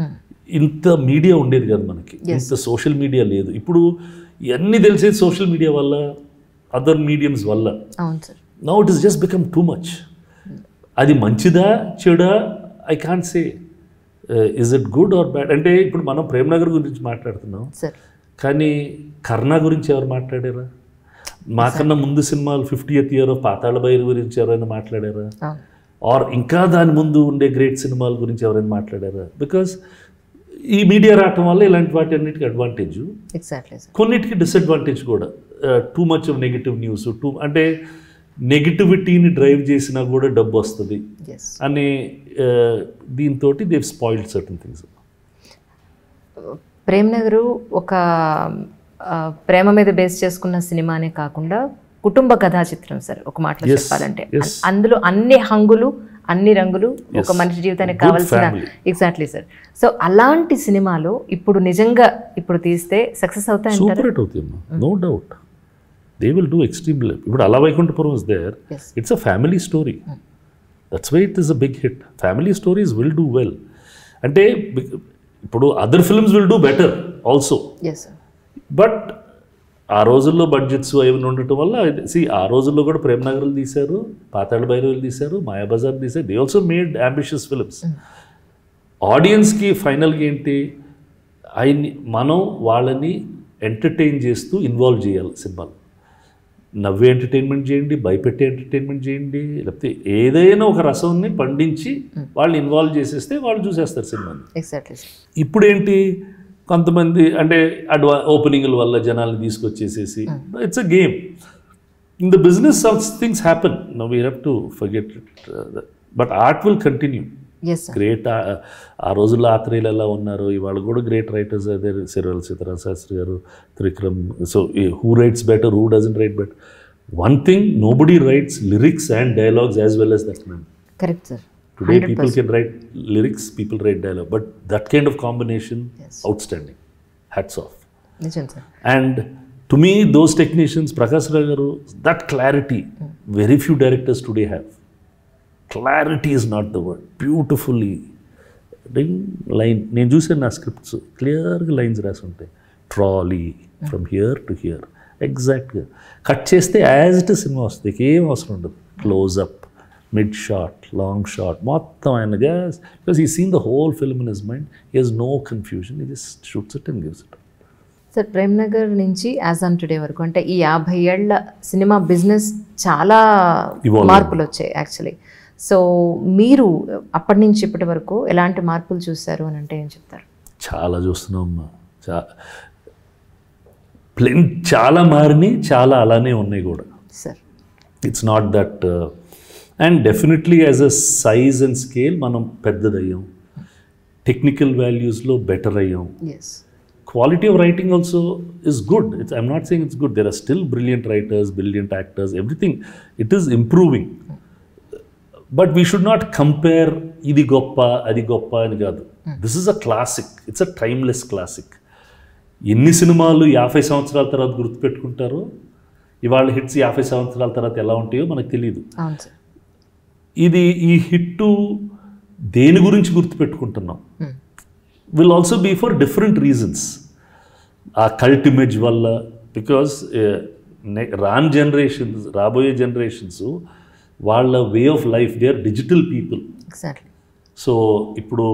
ఇంత మీడియా ఉండేది కదా మనకి ఇంత సోషల్ మీడియా లేదు ఇప్పుడు ఇవన్నీ తెలిసేది సోషల్ మీడియా వల్ల అదర్ మీడియంస్ వల్ల అవును sir now it is just become too much అది మంచిదా చెడా I can't say is it good or bad అంటే ఇప్పుడు మనం ప్రేమ్నగర్ గురించి మాట్లాడుతున్నాం సార్ కానీ కర్ణ గురించి ఎవరు మాట్లాడారా మాకన్నా ముందు సినిమాలు ఫిఫ్టీ ఎత్ ఇయర్ పాతాళ బైరు గురించి ఎవరైనా మాట్లాడారా అవును ఆర్ ఇంకా దాని ముందు ఉండే గ్రేట్ సినిమాల గురించి ఎవరైనా మాట్లాడారా బికాస్ ఈ మీడియా రావటం వల్ల ఇలాంటి వాటి అన్నిటికీ అడ్వాంటేజ్ ఎగ్జాక్ట్లీ సార్ కొన్నిటికి డిసడ్వాంటేజ్ కూడా too much of negative news too అంటే నెగిటివిటీని డ్రైవ్ చేసినా కూడా డబ్బు వస్తుంది ఎస్ అనే దీంతో they've spoiled certain things Prem Nagar ఒక ఆ, ప్రేమ మీద బేస్ చేసుకున్న సినిమానే కాకుండా కుటుంబ కథా చిత్రం సార్ ఒక మాటలో Yes, చెప్పాలంటే yes. అన్- అందులో అన్ని హంగులు అన్ని రంగులు ఒక మనిషి జీవితానికి Good కావాల్సిన family. ఎగ్జాక్ట్లీ సార్ సో అలాంటి సినిమాలు ఇప్పుడు నిజంగా ఇప్పుడు తీస్తే సక్సెస్ అవుతాయంటారా సూపర్ హిట్ అవుతాయి అమ్మా no doubt they will do extreme ఇప్పుడు అలా Vaikunthapuram is there Yes. It's a family story that's why it is a big hit family stories will do well అంటే big- ఇప్పుడు other films will do better also yes sir but ఆ రోజుల్లో budgets అవి ఉండటం వల్ల C ఆ రోజుల్లో కూడా ప్రేమ్ నగర్లు తీశారు పాతాళ భైరవులు తీశారు మాయాబజార్ తీశారు they also made ambitious films ఆడియన్స్కి ఫైనల్గా ఏంటి ఆయన్ని మనం వాళ్ళని ఎంటర్టైన్ చేస్తూ ఇన్వాల్వ్ చేయాలి సినిమాలు నవ్వే ఎంటర్టైన్మెంట్ చేయండి భయపెట్టే ఎంటర్టైన్మెంట్ చేయండి లేకపోతే ఏదైనా ఒక రసంని పండించి వాళ్ళు ఇన్వాల్వ్ చేసేస్తే వాళ్ళు చూసేస్తారు సినిమాని ఎగ్జాక్ట్లీ సార్ ఇప్పుడేంటి కొంతమంది అంటే అడ్వా ఓపెనింగ్ల వల్ల జనాల్ని తీసుకొచ్చేసేసి it's a game in the business some things happen no we have to forget it but art will continue yes sir great ఆ రోజుల్లో ఆత్రేయులు ఎలా ఉన్నారు ఇవాళ కూడా గ్రేట్ రైటర్స్ అదే సిరల్ సీతారాం శాస్త్రి గారు Trivikram so who writes better who doesn't write better one thing nobody writes lyrics and dialogues as well as that man correct sir Today, people can write lyrics, people write dialogue, but that kind of combination, Yes. outstanding. Hats off. నిజం sir And to me, those technicians, Prakash Rao garu, that clarity, very few directors today have. Clarity is not the word. Beautifully. Line నేను చూసాను నా scripts క్లియర్గా lines రాసి ఉంటాయి trolley from here to here ఎగ్జాక్ట్గా cut చేస్తే as it cinema వస్తుంది ఏం అవసరం ఉండదు close up mid shot long shot మొత్తం ఆయనగా బికాస్ ఈ scene the whole film in his mind he has no confusion ఈ just shoots it and gives it sir Prem Nagar నుంచి యాజ్ ఆన్ టుడే వరకు అంటే ఈ యాభై ఏళ్ల సినిమా బిజినెస్ చాలా Evolve. మార్పులు వచ్చాయి యాక్చువల్లీ సో మీరు అప్పటి నుంచి ఇప్పటి వరకు ఎలాంటి మార్పులు చూస్తారు అని అంటే ఏం చెప్తారు చాలా చూస్తున్నాం అమ్మా చా ప్లెన్ చాలా మారినాయి చాలా అలానే ఉన్నాయి కూడా sir it's not that and definitely as a size and scale మనం పెద్దదయ్యాం టెక్నికల్ వాల్యూస్లో బెటర్ అయ్యాం yes quality of writing also is good. It's, I'm not saying it's good. There are still brilliant writers, brilliant actors, everything. It is improving. But we should not compare ఇది గొప్ప అది గొప్ప అని కాదు this is a classic it's a timeless classic ఎన్ని సినిమాలు యాభై సంవత్సరాల తర్వాత గుర్తుపెట్టుకుంటారో ఇవాళ హిట్స్ యాభై సంవత్సరాల తర్వాత ఎలా ఉంటాయో మనకు తెలియదు అవును సార్ ఇది ఈ హిట్టు దేని గురించి గుర్తుపెట్టుకుంటున్నాం will also be for different reasons ఆ కల్ట్ ఇమేజ్ వల్ల బికాస్ రాన్ జనరేషన్స్ రాబోయే జనరేషన్స్ వాళ్ళ way of life they are digital people exactly so ఇప్పుడు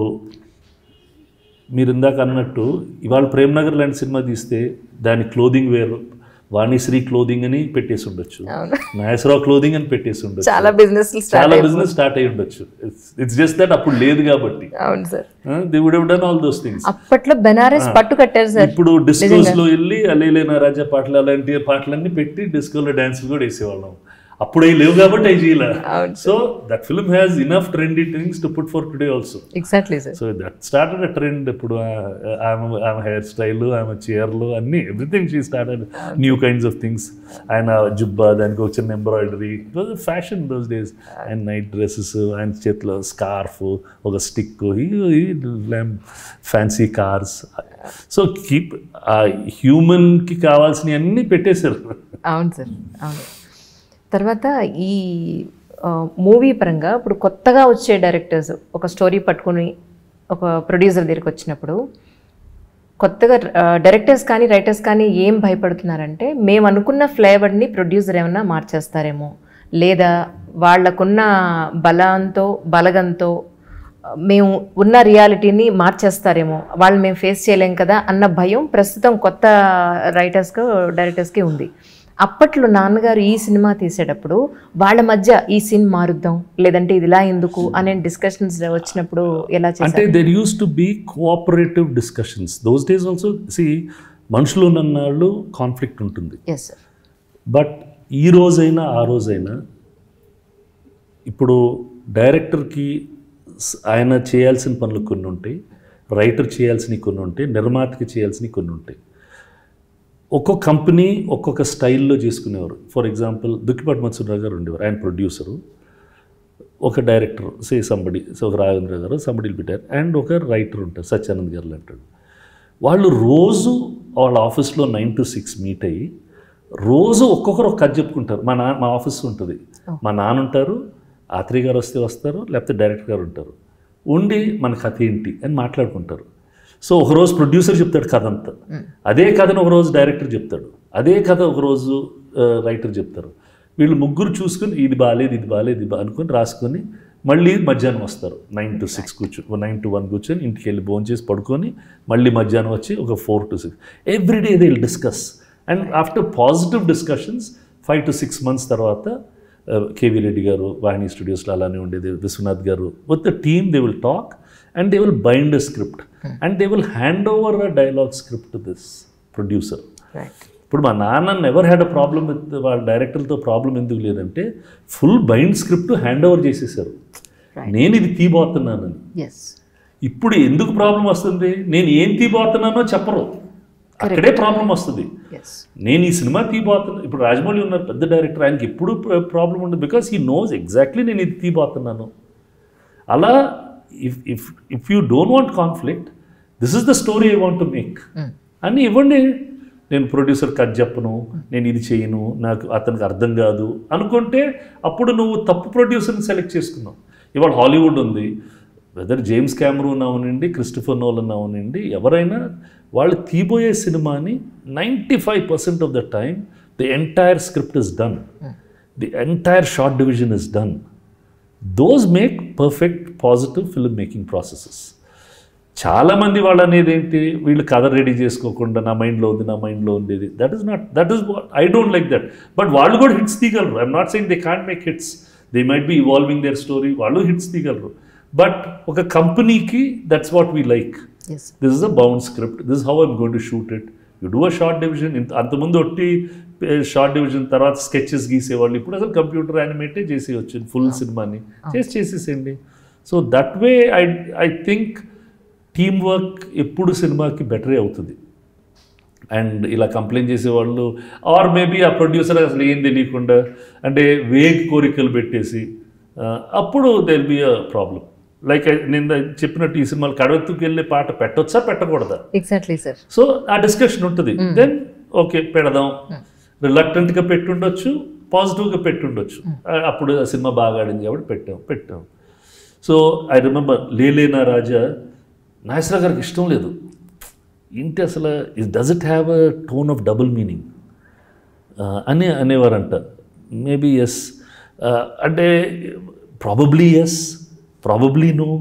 మీరు ఇందాక అన్నట్టు ఇవాళ ప్రేమ్ నగర్ లాంటి సినిమా తీస్తే దాని క్లోదింగ్ వేరు వాణిశ్రీ క్లోదింగ్ అని పెట్టేసి ఉండొచ్చు అవును నాగేశ్వరరావు క్లోదింగ్ అని పెట్టేసి ఉండొచ్చు చాలా బిజినెస్ చాలా స్టార్ట్ బిజినెస్ స్టార్ట్ అయి ఉండొచ్చు ఇట్స్ జస్ట్ దట్ అప్పుడు లేదు కాబట్టి అవును sir they would have done all those things అప్పట్లో బెనారస్ పట్టు కట్టారు సార్ ఇప్పుడు డిస్కోస్ లో వెళ్ళి అలేలేనా రాజా పాటలు అలాంటి పాటలన్నీ పెట్టి డిస్కోలో డాన్సులు కూడా వేసేవాళ్ళం అప్పుడు అవి లేవు కాబట్టి అవి చేయలే అవును so that film has enough trendy things to put for today also exactly sir so that started a trend ఇప్పుడు ఆ- ఆమె ఆమె హెయిర్ స్టైల్ ఆమె చీరలు అన్నీ everything she started new kinds of things ఆయన జుబ్బా దానికి ఒక చిన్న embroidery fashion those days and night dresses ఆయన చేతిలో స్కార్ఫ్ ఒక stick fancy cars so keep ఆ హ్యూమన్కి కావాల్సినవి అన్నీ పెట్టేశారు అవును సార్ అవును తర్వాత ఈ మూవీ పరంగా ఇప్పుడు కొత్తగా వచ్చే డైరెక్టర్స్ ఒక స్టోరీ పట్టుకుని ఒక ప్రొడ్యూసర్ దగ్గరికి వచ్చినప్పుడు కొత్తగా డైరెక్టర్స్ కానీ రైటర్స్ కానీ ఏం భయపడుతున్నారంటే మేము అనుకున్న ఫ్లేవర్ని ప్రొడ్యూసర్ ఏమన్నా మార్చేస్తారేమో లేదా వాళ్ళకున్న బలంతో బలగంతో ఆ, మేము ఉన్న రియాలిటీని మార్చేస్తారేమో వాళ్ళు మేము ఫేస్ చేయలేం కదా అన్న భయం ప్రస్తుతం కొత్త రైటర్స్కి డైరెక్టర్స్కి ఉంది అప్పట్లో నాన్నగారు ఈ సినిమా తీసేటప్పుడు వాళ్ళ మధ్య ఈ సీన్ మారుద్దాం లేదంటే ఇది ఇలా ఎందుకు అనే డిస్కషన్స్ వచ్చినప్పుడు ఎలా అంటే చేశారు there used to be cooperative discussions those days also see మనుషులు ఉన్నన్నాళ్ళు కాన్ఫ్లిక్ట్ ఉంటుంది ఎస్ సార్ బట్ ఈ రోజైనా ఆ రోజైనా ఇప్పుడు డైరెక్టర్కి స్- ఆయన చేయాల్సిన పనులు కొన్ని ఉంటాయి రైటర్ చేయాల్సినవి కొన్ని ఉంటాయి నిర్మాతకి చేయాల్సినవి కొన్ని ఉంటాయి ఒక్కొక్క కంపెనీ ఒక్కొక్క స్టైల్లో చేసుకునేవారు ఫర్ ఎగ్జాంపుల్ దుక్కిపాటి మత్సరావు గారు ఉండేవారు ఆయన ప్రొడ్యూసరు ఒక డైరెక్టర్ సే సంబడి సో ఒక రాఘవేంద్ర గారు సంబడి పెట్టారు అండ్ ఒక రైటర్ ఉంటారు సత్యానంద్ గారు అంటాడు వాళ్ళు రోజు వాళ్ళ ఆఫీస్లో నైన్ టు సిక్స్ మీట్ అయ్యి రోజు ఒక్కొక్కరు ఒక కథ చెప్పుకుంటారు మా నాన్న మా ఆఫీస్ ఉంటుంది మా నాన్న ఉంటారు ఆత్రేయ గారు వస్తే వస్తారు లేకపోతే డైరెక్టర్ గారు ఉంటారు ఉండి మన కథ ఏంటి అని మాట్లాడుకుంటారు సో ఒకరోజు ప్రొడ్యూసర్ చెప్తాడు కథ అంతా అదే కథను ఒకరోజు డైరెక్టర్ చెప్తాడు అదే కథ ఒకరోజు రైటర్ చెప్తారు వీళ్ళు ముగ్గురు చూసుకుని ఇది బాగాలేదు ఇది బాగాలేదు ఇది బా అనుకుని రాసుకొని మళ్ళీ మధ్యాహ్నం వస్తారు నైన్ టు సిక్స్ కూర్చొని నైన్ టు వన్ కూర్చొని ఇంటికి వెళ్ళి భోజనం చేసి పడుకొని మళ్ళీ మధ్యాహ్నం వచ్చి ఒక four to six every day they will discuss and after positive discussions five to six months తర్వాత కేవీ రెడ్డి గారు వాహిని స్టూడియోస్లో అలానే ఉండేది విశ్వనాథ్ గారు with the team they will talk and they will bind a script and they will hand over a dialogue script to this producer right ఇప్పుడు మా నాన్న never had a problem with వాళ్ళ డైరెక్టర్లతో ప్రాబ్లం ఎందుకు లేదంటే full bind script hand over చేసేసారు Right. నేను ఇది తీబోతున్నానని ఎస్ ఇప్పుడు ఎందుకు ప్రాబ్లం వస్తుంది నేను ఏం తీబోతున్నానో చెప్పరు అక్కడే ప్రాబ్లం వస్తుంది ఎస్ నేను ఈ సినిమా తీయబోతున్నా ఇప్పుడు రాజమౌళి ఉన్నారు పెద్ద డైరెక్టర్ ఆయనకి ఎప్పుడు ప్రాబ్లం ఉండదు బికాస్ హీ నోస్ ఎగ్జాక్ట్లీ నేను ఇది తీయబోతున్నాను అలా if if if you don't want conflict this is the story I want to make అని ఇవ్వండి నేను ప్రొడ్యూసర్ కట్ చెప్పను నేను ఇది చేయను నాకు అతనికి అర్థం కాదు అనుకుంటే అప్పుడు నువ్వు తప్పు ప్రొడ్యూసర్ని సెలెక్ట్ చేసుకున్నావు ఇవాళ హాలీవుడ్ ఉంది వెదర్ జేమ్స్ క్యామరూన్ అవనండి క్రిస్టఫర్ నోలన్ అవనండి ఎవరైనా వాళ్ళు తీబోయే సినిమాని ninety five percent of the time the entire script is done the entire shot division is done those make perfect positive film making processes చాలామంది వాళ్ళు అనేది ఏంటి వీళ్ళు కథ రెడీ చేసుకోకుండా నా మైండ్లో ఉంది నా మైండ్లో ఉండేది that is not that is I don't like that but వాళ్ళు కూడా హిట్స్ తీయగలరు I'm not saying they can't make hits they might be evolving their story వాళ్ళు హిట్స్ తీయగలరు బట్ ఒక కంపెనీకి that's what we like yes this is a bound script this how I'm going to shoot it you do a shot division ఇంత అంతకుముందు ఒట్టి shot division తర్వాత sketches గీసేవాళ్ళు ఇప్పుడు అసలు కంప్యూటర్ యానిమేటే చేసేయచ్చు ఫుల్ సినిమాని చేసి చేసేసేయండి so that way I I think team work ఎప్పుడు సినిమాకి బెటరే అవుతుంది అండ్ ఇలా కంప్లైంట్ చేసేవాళ్ళు ఆర్ మేబీ ఆ ప్రొడ్యూసర్ అసలు ఏం తెలియకుండా అంటే వేగ్ కోరికలు పెట్టేసి ఆ, అప్పుడు there'll be a problem like నేను చెప్పినట్టు ఈ సినిమాలు కడవెత్తుకు వెళ్ళే పాట పెట్టొచ్చా పెట్టకూడదా ఎగ్జాక్ట్లీ సార్ సో ఆ డిస్కషన్ ఉంటుంది దెన్ ఓకే పెడదాం రిలక్టెంట్గా పెట్టుండొచ్చు పాజిటివ్గా పెట్టుండొచ్చు ఆ, అప్పుడు ఆ సినిమా బాగా ఆడింది కాబట్టి పెట్టాం పెట్టాం సో ఐ రిమెంబర్ లేలేనా రాజా నాగేశ్వర గారికి ఇష్టం లేదు ఏంటి అసలు does it have a tone of double meaning అని అనేవారంట మేబీ ఎస్ అంటే ప్రాబబ్లీ ఎస్ ప్రాబబ్లీ నో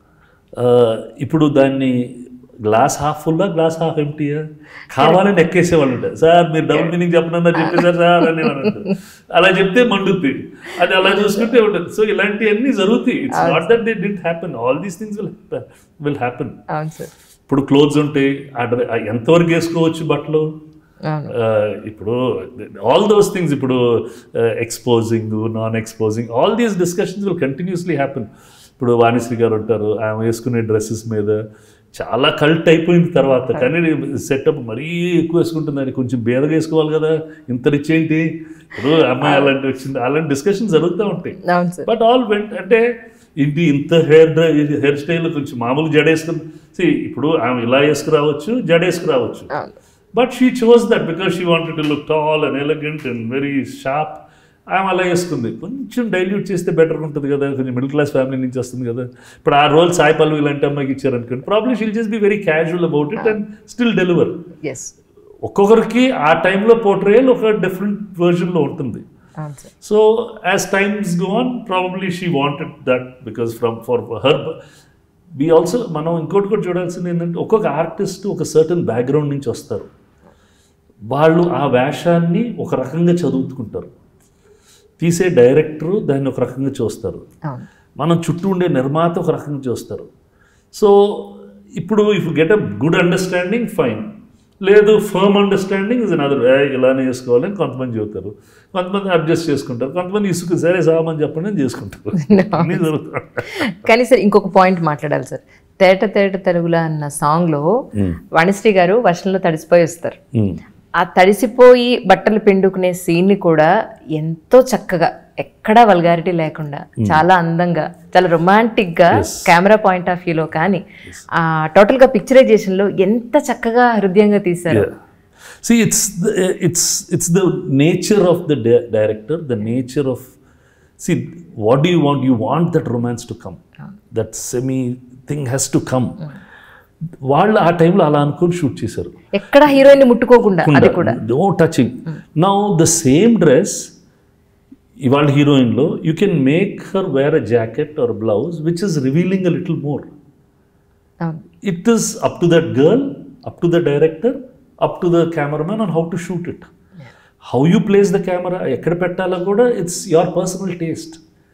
ఇప్పుడు దాన్ని గ్లాస్ హాఫ్ ఫుల్లా గ్లాస్ హాఫ్ ఎంటీయా కావాలని ఎక్కేసేవాళ్ళు సార్ మీరు డబుల్ మీనింగ్ చెప్పనన్నా చెప్పేశారు సార్ అనేవారు అలా చెప్తే మండుద్ది అది అలా చూసుకుంటే ఉంటుంది సో ఇలాంటివన్నీ జరుగుతాయి it's not that they didn't happen all these things will will happen అవును సార్ ఇప్పుడు క్లోత్స్ ఉంటాయి ఆ డ్ర- ఆ ఎంతవరకు వేసుకోవచ్చు బట్టలు అవును ఆ, ఇప్పుడు ఆల్ దోస్ థింగ్స్ ఇప్పుడు exposing non exposing all these discussions will continuously happen ఇప్పుడు వాణిశ్రీ గారు ఉంటారు ఆమె వేసుకునే డ్రెస్సెస్ మీద చాలా కల్ట్ అయిపోయింది తర్వాత కానీ సెటప్ మరీ ఎక్కువ వేసుకుంటుందని కొంచెం బేదగా వేసుకోవాలి కదా ఇంత రిచ్ ఏంటి ఇప్పుడు అమ్మాయి అలాంటి వచ్చింది అలాంటి డిస్కషన్ జరుగుతూ ఉంటాయి అవును సార్ బట్ ఆల్ వెంట్ అంటే ఇంటి ఇంత హెయిర్ హెయిర్ స్టైల్ కొంచెం మామూలు జడేసుకుని see ఇప్పుడు ఆమె ఇలా వేసుకురావచ్చు జడేసుకురావచ్చు అవును but she chose that because she wanted to look tall and elegant and very sharp ఆమె అలా వేసుకుంది కొంచెం డైల్యూట్ చేస్తే బెటర్ ఉంటుంది కదా కొంచెం మిడిల్ క్లాస్ ఫ్యామిలీ నుంచి వస్తుంది కదా ఇప్పుడు ఆ రోల్ సాయి పల్లవి ఇలాంటి అమ్మాయికి ఇచ్చారనుకోండి probably she'll just be very casual about it and still deliver yes ఒక్కొక్కరికి ఆ టైంలో పోర్ట్రేయల్ ఒక డిఫరెంట్ వర్జన్లో ఉంటుంది అవును sir so as times go on probably she wanted that because from for her be also మనం ఇంకోటి కూడా చూడాల్సింది ఏంటంటే ఒక్కొక్క ఆర్టిస్ట్ ఒక సర్టన్ బ్యాక్గ్రౌండ్ నుంచి వస్తారు వాళ్ళు ఆ వేషాన్ని ఒక రకంగా చదువుకుంటారు తీసే డైరెక్టరు దాన్ని ఒక రకంగా చూస్తారు అవును మనం చుట్టూ ఉండే నిర్మాత ఒక రకంగా చూస్తారు సో ఇప్పుడు if get a good understanding fine లేదు ఫర్మ్ అండర్స్టాండింగ్ ఇస్ అనదర్ ఇలానే చేసుకోవాలని కొంతమంది చెబుతారు కొంతమంది అడ్జస్ట్ చేసుకుంటారు కొంతమంది ఇసుకు సరే సామని చెప్పండి అని చేసుకుంటారు అన్నీ జరుగుతాయి కానీ సార్ ఇంకొక పాయింట్ మాట్లాడాలి సార్ తేట తేట తెలుగులా అన్న సాంగ్లో వాణిశ్రీ గారు వర్షంలో తడిసిపోయి వస్తారు ఆ తడిసిపోయి బట్టలు పిండుకునే సీన్ని కూడా ఎంతో చక్కగా ఎక్కడా వల్గారిటీ లేకుండా చాలా అందంగా చాలా రొమాంటిక్ గా కెమెరా పాయింట్ ఆఫ్ వ్యూలో కానీ ఆ టోటల్ గా పిక్చరైజేషన్ లో ఎంత చక్కగా హృదయంగా తీశారు See, it's the, it's it's the nature of the di- director, the nature of see what do you want? You want that romance to come. That semi thing has to come. వాళ్ళు ఆ టైంలో అలా అనుకుని shoot చేశారు ఎక్కడ heroine ముట్టుకోకుండా అది కూడా no touching now the same dress ఇవాళ హీరోయిన్లో you can make her wear a jacket or blouse which is revealing a little more అవును it is up to that girl, up to the director, up to the cameraman on how to shoot it. How you place the camera, ఎక్కడ పెట్టాలో కూడా it's your personal taste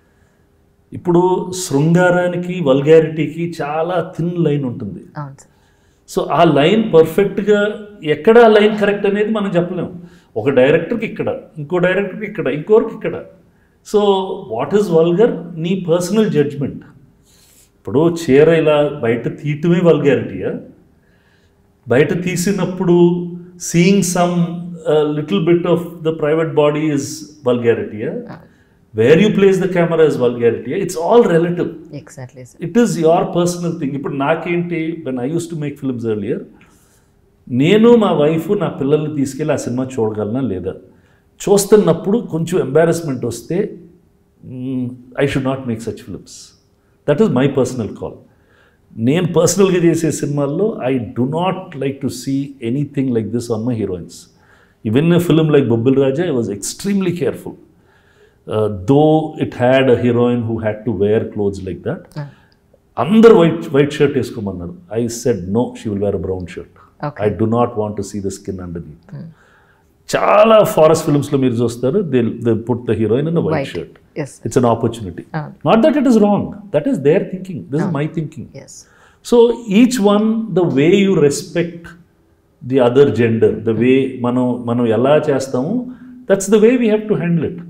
ఇప్పుడు శృంగారానికి వల్గారిటీకి చాలా thin line ఉంటుంది అవును sir so ఆ line పర్ఫెక్ట్గా ఎక్కడ ఆ లైన్ కరెక్ట్ అనేది మనం చెప్పలేము ఒక డైరెక్టర్కి ఇక్కడ ఇంకో డైరెక్టర్కి ఇక్కడ ఇంకోరికి ఇక్కడ సో వాట్ ఈజ్ వల్గర్ నీ పర్సనల్ జడ్జ్మెంట్ ఇప్పుడు చీర ఇలా బయట తీయటమే వల్గారిటీయా బయట తీసినప్పుడు seeing some little bit of the private body is vulgarity where you place the camera is vulgarity it's all relative exactly sir it is your personal thing ఇప్పుడు నాకేంటి when I use to make films earlier నేను మా wife నా పిల్లల్ని తీసుకెళ్ళి ఆ cinema చూడగలనా లేదా చూస్తున్నప్పుడు కొంచెం ఎంబారస్మెంట్ వస్తే I should not make such films that is my personal call నేను పర్సనల్గా చేసే సినిమాల్లో I do not like to see anything like this on my heroines even a film like Bobbili Raja I was extremely careful though it had a heroine who had to wear clothes like that అందరు white white shirt వేసుకోమన్నారు I said no she will wear brown shirt Okay. I do not want to see the skin under చాలా forest ఫిల్మ్స్లో మీరు చూస్తారు they they put the heroine in white white shirt yes it's an opportunity అవును. Not that it is wrong that is their thinking this is my thinking yes so each one the way you respect the other gender the way మనం మనం ఎలా చేస్తామో that's the way we have to handle it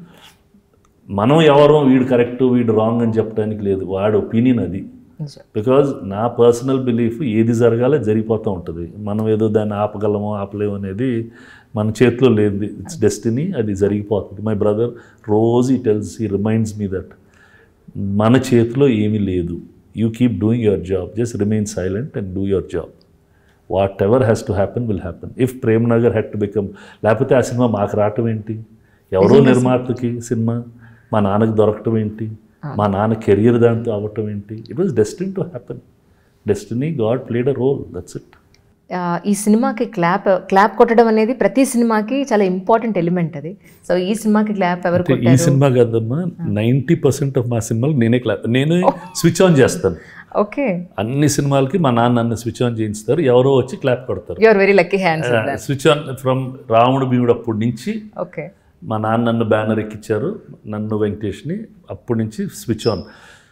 మనం ఎవరో వీడు correct వీడు wrong అని చెప్పడానికి లేదు వాడి ఒపీనియన్ అది నిజం బికాజ్ నా పర్సనల్ బిలీఫ్ ఏది జరగాలో జరిగిపోతూ ఉంటుంది మనం ఏదో దాన్ని ఆపగలమో ఆపలేము అనేది మన చేతిలో లేదు ఇట్స్ డెస్టినీ అది జరిగిపోతుంది మై బ్రదర్ రోజు ఈ టెల్స్ ఈ రిమైండ్స్ మీ దట్ మన చేతిలో ఏమీ లేదు you keep doing your job just remain silent and do your job whatever has to happen will happen if Prem Nagar had to become లేకపోతే ఆ సినిమా మాకు రావటం ఏంటి ఎవరో నిర్మాతకి సినిమా మా నాన్నకి దొరకటం ఏంటి మా నాన్న కెరియర్ దాంతో అవ్వటం ఏంటి it was destined to happen destiny God played a role that's it ఆ, ఈ సినిమాకి క్లాప్ క్లాప్ కొట్టడం అనేది ప్రతి సినిమాకి చాలా ఇంపార్టెంట్ ఎలిమెంట్ అది సో ఈ సినిమాకి క్లాప్ ఎవరు ఈ కొట్టారు సినిమా కాదమ్మా నైంటీ పర్సెంట్ ఆఫ్ మా సినిమాలు నేనే క్లాప్ నేను స్విచ్ ఆన్ చేస్తాను ఓకే అన్ని సినిమాలకి మా నాన్న నన్ను స్విచ్ ఆన్ చేయిస్తారు ఎవరో వచ్చి క్లాప్ కొడతారు you are very lucky hands switch on from Ramudu Bheemudu అప్పటి నుంచి ఓకే మా నాన్న నన్ను బ్యానర్ ఎక్కించారు నన్ను వెంకటేష్ని అప్పటి నుంచి స్విచ్ ఆన్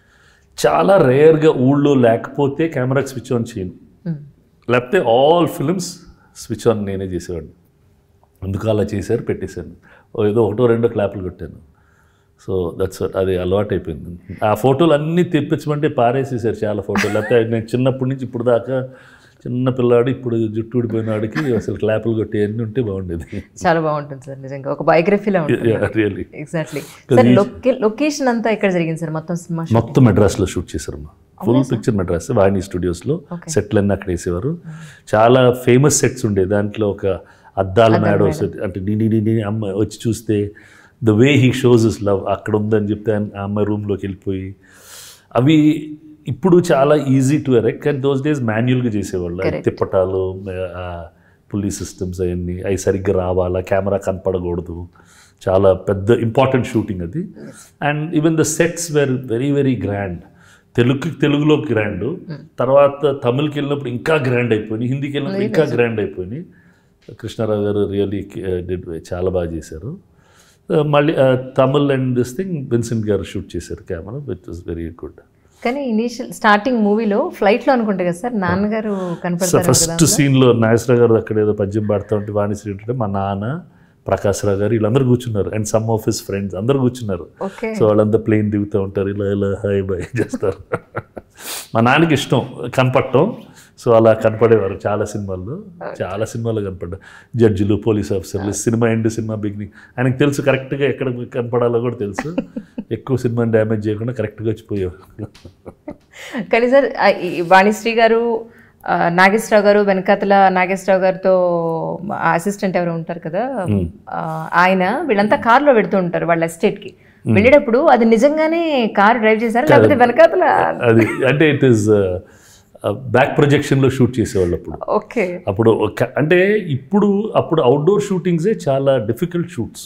చాలా రేర్గా ఊళ్ళో లేకపోతే కెమెరాకి స్విచ్ ఆన్ చేయను లేకపోతే ఆల్ ఫిల్మ్స్ స్విచ్ ఆన్ నేనే చేసేవాడిని అందుకు అలా చేశారు పెట్టేశాను ఓ ఏదో ఒకటో రెండో క్లాపులు కొట్టాను సో దట్స్ అది అలవాటు అయిపోయింది ఆ ఫోటోలు అన్నీ తెప్పించమంటే పారేసేసారు చాలా ఫోటోలు లేకపోతే నేను చిన్నప్పటి నుంచి ఇప్పుడు దాకా చిన్న పిల్లాడు ఇప్పుడు జుట్టు ఊడిపోయినాడికి అసలు క్లాపులు కొట్టి అన్నీ ఉంటే బాగుండేది చాలా బాగుంటుంది సార్ నిజంగా ఒక బయోగ్రఫీలో ఉంటుంది రియల్లీ ఎగ్జాక్ట్లీ సార్ లొకే లొకేషన్ అంతా ఎక్కడ జరిగింది సార్ మొత్తం సినిమా మొత్తం మెడ్రాస్లో షూట్ చేశారమ్మా ఫుల్ పిక్చర్ మెడ్రాస్ వాణి స్టూడియోస్లో సెట్లు అన్నీ అక్కడ వేసేవారు చాలా ఫేమస్ సెట్స్ ఉండే దాంట్లో ఒక అద్దాల మేడ సెట్ అంటే డిడి డిడి అమ్మ వచ్చి చూస్తే the way he shows is love అక్కడ ఉందని చెప్తే ఆ అమ్మాయి రూమ్లోకి వెళ్ళిపోయి అవి ఇప్పుడు చాలా ఈజీ టు ఎరెక్ట్ కానీ దోస్ డేస్ మాన్యువల్గా చేసేవాళ్ళు అవి తిప్పటాలు పుల్లీ సిస్టమ్స్ అవన్నీ అవి సరిగ్గా రావాలా కెమెరా కనపడకూడదు చాలా పెద్ద ఇంపార్టెంట్ షూటింగ్ అది and even the sets very very very grand తెలుగుకి తెలుగులో గ్రాండ్ తర్వాత తమిళ్కి వెళ్ళినప్పుడు ఇంకా గ్రాండ్ అయిపోయినాయి హిందీకి వెళ్ళినప్పుడు ఇంకా గ్రాండ్ అయిపోయినాయి కృష్ణారావు గారు రియలీ డిడ్ చాలా బాగా చేశారు Uh, మళ్ళీ uh, Tamil and this thing Vincent గారు షూట్ చేశారు camera which is very good కానీ ఇనీషియల్ స్టార్టింగ్ మూవీలో ఫ్లైట్ లో అనుకుంటా కదా సార్ నాన్నగారు సో కనపడతారు కదా ఫస్ట్ సీన్లో నాగేశ్వరరావు గారు అక్కడ ఏదో పద్యం పాడుతూ ఉంటే వాణిశ్రీ ఉంటుంటే మా నాన్న ప్రకాశ్ రావు గారు వీళ్ళందరూ కూర్చున్నారు and some of his friends అందరూ కూర్చున్నారు ఓకే సో వాళ్ళంతా ప్లేన్ దిగుతూ ఉంటారు ఇలా ఇలా హాయ్ బాయ్ చేస్తారు మా నాన్నకి ఇష్టం కనపడటం సో అలా కనపడేవారు చాలా సినిమాల్లో చాలా సినిమాల్లో కనపడ్డారు జడ్జిలు పోలీస్ ఆఫీసర్లు సినిమా ఎండ్ సినిమా బిగినింగ్ ఆయనకు తెలుసు కరెక్ట్గా ఎక్కడ కనపడాలో కూడా తెలుసు ఎక్కువ సినిమాని డ్యామేజ్ చేయకుండా కరెక్ట్గా వచ్చిపోయేవారు కానీ సార్ ఆ, ఈ వాణిశ్రీ గారు ఆ, నాగేశ్వరరావు గారు వెనకాతల నాగేశ్వరరావు గారితో అసిస్టెంట్ ఎవరు ఉంటారు కదా ఆ, ఆయన వీళ్ళంతా కార్లో వెడుతూ ఉంటారు వాళ్ళ ఎస్టేట్కి వెళ్ళేటప్పుడు అది నిజంగానే కార్ డ్రైవ్ చేశారు లేకపోతే వెనకాతల అది అంటే ఇట్ ఈస్ బ్యాక్ ప్రొజెక్షన్లో షూట్ చేసేవాళ్ళు అప్పుడు ఓకే అప్పుడు ఒక- అంటే ఇప్పుడు అప్పుడు అవుట్డోర్ షూటింగ్సే చాలా డిఫికల్ట్ షూట్స్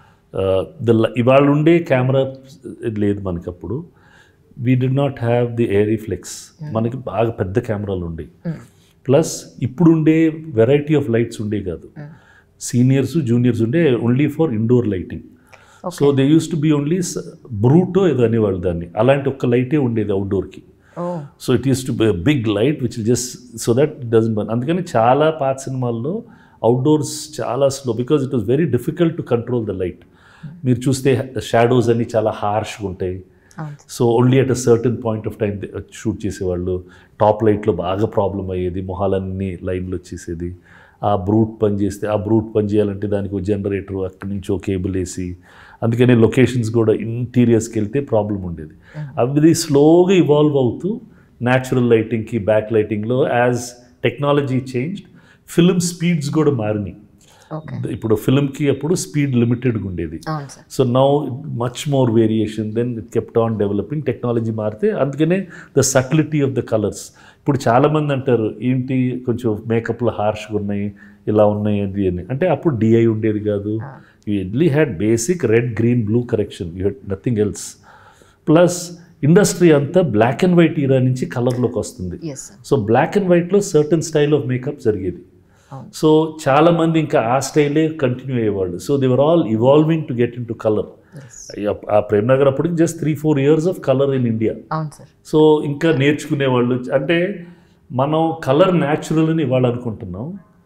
ద ఇవాళ ఉండే కెమెరా లేదు మనకి అప్పుడు we did not have the air flex మనకి బాగా పెద్ద కెమెరాలు ఉండేవి ప్లస్ ఇప్పుడు ఉండే వెరైటీ ఆఫ్ లైట్స్ ఉండే కాదు సీనియర్స్ జూనియర్స్ ఉండే only for indoor lighting so they use to be only బ్రూటో ఏదో అనేవాళ్ళు దాన్ని అలాంటి ఒక్క లైటే ఉండేది అవుట్డోర్కి ఓ so it is too big light which just so that doesn't burn అందుకని చాలా పాత సినిమాల్లో అవుట్డోర్స్ చాలా slow because it was very difficult to control the light మీరు చూస్తే షాడోస్ అన్ని చాలా హార్ష్గా ఉంటాయి అవును so only at a certain point of time shoot చేసేవాళ్ళు టాప్ లైట్లో బాగా ప్రాబ్లం అయ్యేది మొహాలన్నీ లైన్లు వచ్చేసేది ఆ బ్రూట్ పని చేస్తే ఆ బ్రూట్ పని చేయాలంటే దానికి ఒక జనరేటర్ అక్కడి నుంచి ఒక కేబుల్ వేసి అందుకని లొకేషన్స్ కూడా ఇంటీరియర్స్కి వెళ్తే ప్రాబ్లం ఉండేది అవి స్లోగా ఇవాల్వ్ అవుతూ న్యాచురల్ లైటింగ్కి బ్యాక్ లైటింగ్లో as technology changed film speeds కూడా మారినాయి ఓకే ఇప్పుడు ఫిల్మ్కి అప్పుడు స్పీడ్ లిమిటెడ్గా ఉండేది అవును sir so now much more variation then it kept on developing technology మారితే అందుకనే the subtlety of the colours ఇప్పుడు చాలామంది అంటారు ఏంటి కొంచెం మేకప్లు హార్ష్గా ఉన్నాయి ఇలా ఉన్నాయి అది అని అంటే అప్పుడు డిఐ ఉండేది కాదు యూ ఎడ్లీ had basic red green blue correction you had nothing else plus industry అంతా బ్లాక్ అండ్ వైట్ ఈరా నుంచి కలర్లోకి వస్తుంది yes sir so black and వైట్లో సర్టన్ స్టైల్ ఆఫ్ మేకప్ జరిగేది అవును. సో చాలామంది ఇంకా ఆ స్టైలే కంటిన్యూ అయ్యేవాళ్ళు so they were all evolving to get into colour ఆ ప్రేమ్ నగర్ అప్పటికి just three four years of colour in India అవును సార్ సో ఇంకా నేర్చుకునేవాళ్ళు అంటే మనం కలర్ న్యాచురల్ అని ఇవాళ అనుకుంటున్నాం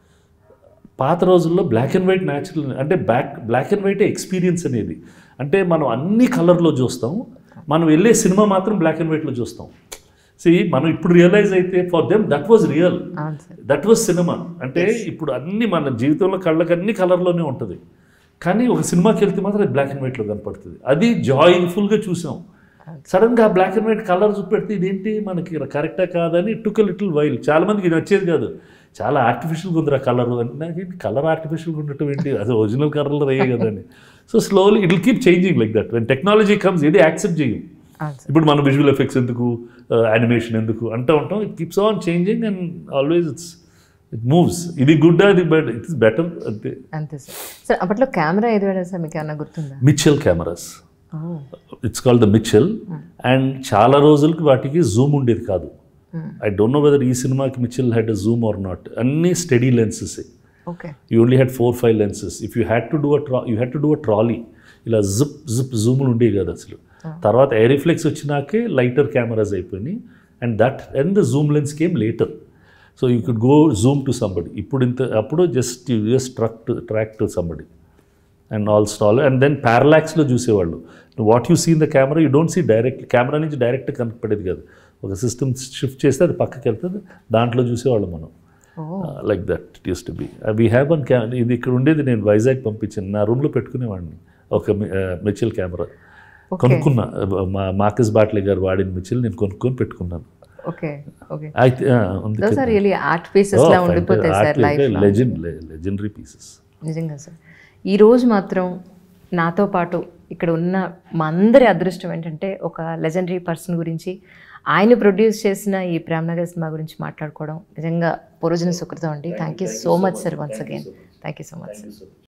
పాత రోజుల్లో బ్లాక్ అండ్ వైట్ న్యాచురల్ అంటే బ్లాక్ బ్లాక్ అండ్ వైటే ఎక్స్పీరియన్స్ అనేది అంటే మనం అన్ని కలర్లో చూస్తాం మనం వెళ్ళే సినిమా మాత్రం బ్లాక్ అండ్ వైట్లో చూస్తాం సి మనం ఇప్పుడు రియలైజ్ అయితే for them that was real అవును సార్ దట్ వాజ్ సినిమా అంటే ఇప్పుడు అన్ని మన జీవితంలో కళ్ళకి అన్ని కలర్లోనే ఉంటుంది కానీ ఒక సినిమాకి వెళ్తే మాత్రం అది బ్లాక్ అండ్ వైట్లో కనపడుతుంది అది జాయ్ఫుల్గా చూసాం సడన్గా బ్లాక్ అండ్ వైట్ కలర్ చూపెడితే ఇదేంటి మనకి కరెక్టా కాదని టుక్ లిటిల్ వైల్ చాలా మందికి ఇది నచ్చేది కాదు చాలా ఆర్టిఫిషియల్గా ఉంది ఆ కలర్ అంటే నాకేంటి కలర్ ఆర్టిఫిషియల్గా ఉండటం ఏంటి అది ఒరిజినల్ కలర్లో రేయ కదండి so slowly it will keep changing like that when technology comes ఇది యాక్సెప్ట్ చేయం అవును సార్ ఇప్పుడు మనం విజువల్ ఎఫెక్ట్స్ ఎందుకు యానిమేషన్ ఎందుకు అంటూ ఉంటాం it keeps on changing and always it's it moves ఇది గుడ్ అది బట్ ఇట్ ఇస్ బెటర్ అంతే అంతే సార్ సార్ అప్పట్లో కెమెరా ఏది వాడారు సార్ మీకు ఏమన్నా గుర్తుందా Mitchell cameras oh it's called the Mitchell and చాలా రోజులకి వాటికి జూమ్ ఉండేది కాదు ఐ డోంట్ నో వెదర్ ఈ సినిమాకి Mitchell had a zoom or not అన్ని study lenses okay you only had four five lenses if you had to do a ట్రా you had to do a trolley ఇలా zip zip జూములు ఉండేవి కదా అసలు తర్వాత ఎయిరిఫ్లెక్స్ వచ్చినాకే లైటర్ కెమెరాస్ అయిపోయినాయి and that and the zoom lens came later so you could go zoom to somebody ఇప్పుడు ఇంత అప్పుడు just you just truck to track to somebody and all stall and then ప్యారలాక్స్లో చూసేవాళ్ళు what you seen the camera you don't see direct camera నుంచి direct కనపడేది కాదు ఒక system shift చేస్తే అది పక్కకి వెళ్తుంది దాంట్లో చూసేవాళ్ళం మనం oh like that it use to be we have one క్యా ఇది ఇక్కడ ఉండేది నేను వైజాగ్ పంపించాను నా రూమ్లో పెట్టుకునేవాడిని ఒక మిచిల్ కెమెరా ఓకే కొనుక్కున్నా మా మార్కస్ బాట్లే గారు వాడిన మిచిల్ నేను కొనుక్కొని పెట్టుకున్నాను ఓకే ఓకే అయితే ఆ, ఉంది those are really art pieces లా ఉండిపోతాయి sir life legend legendary pieces నిజంగా సార్ ఈ రోజు మాత్రం నాతో పాటు ఇక్కడ ఉన్న మా అందరి అదృష్టం ఏంటంటే ఒక లెజెండరీ పర్సన్ గురించి ఆయన ప్రొడ్యూస్ చేసిన ఈ ప్రేమనగర్ సినిమా గురించి మాట్లాడుకోవడం నిజంగా పూర్వజన సుకృతం అండి thank you so much sir once again thank you so much sir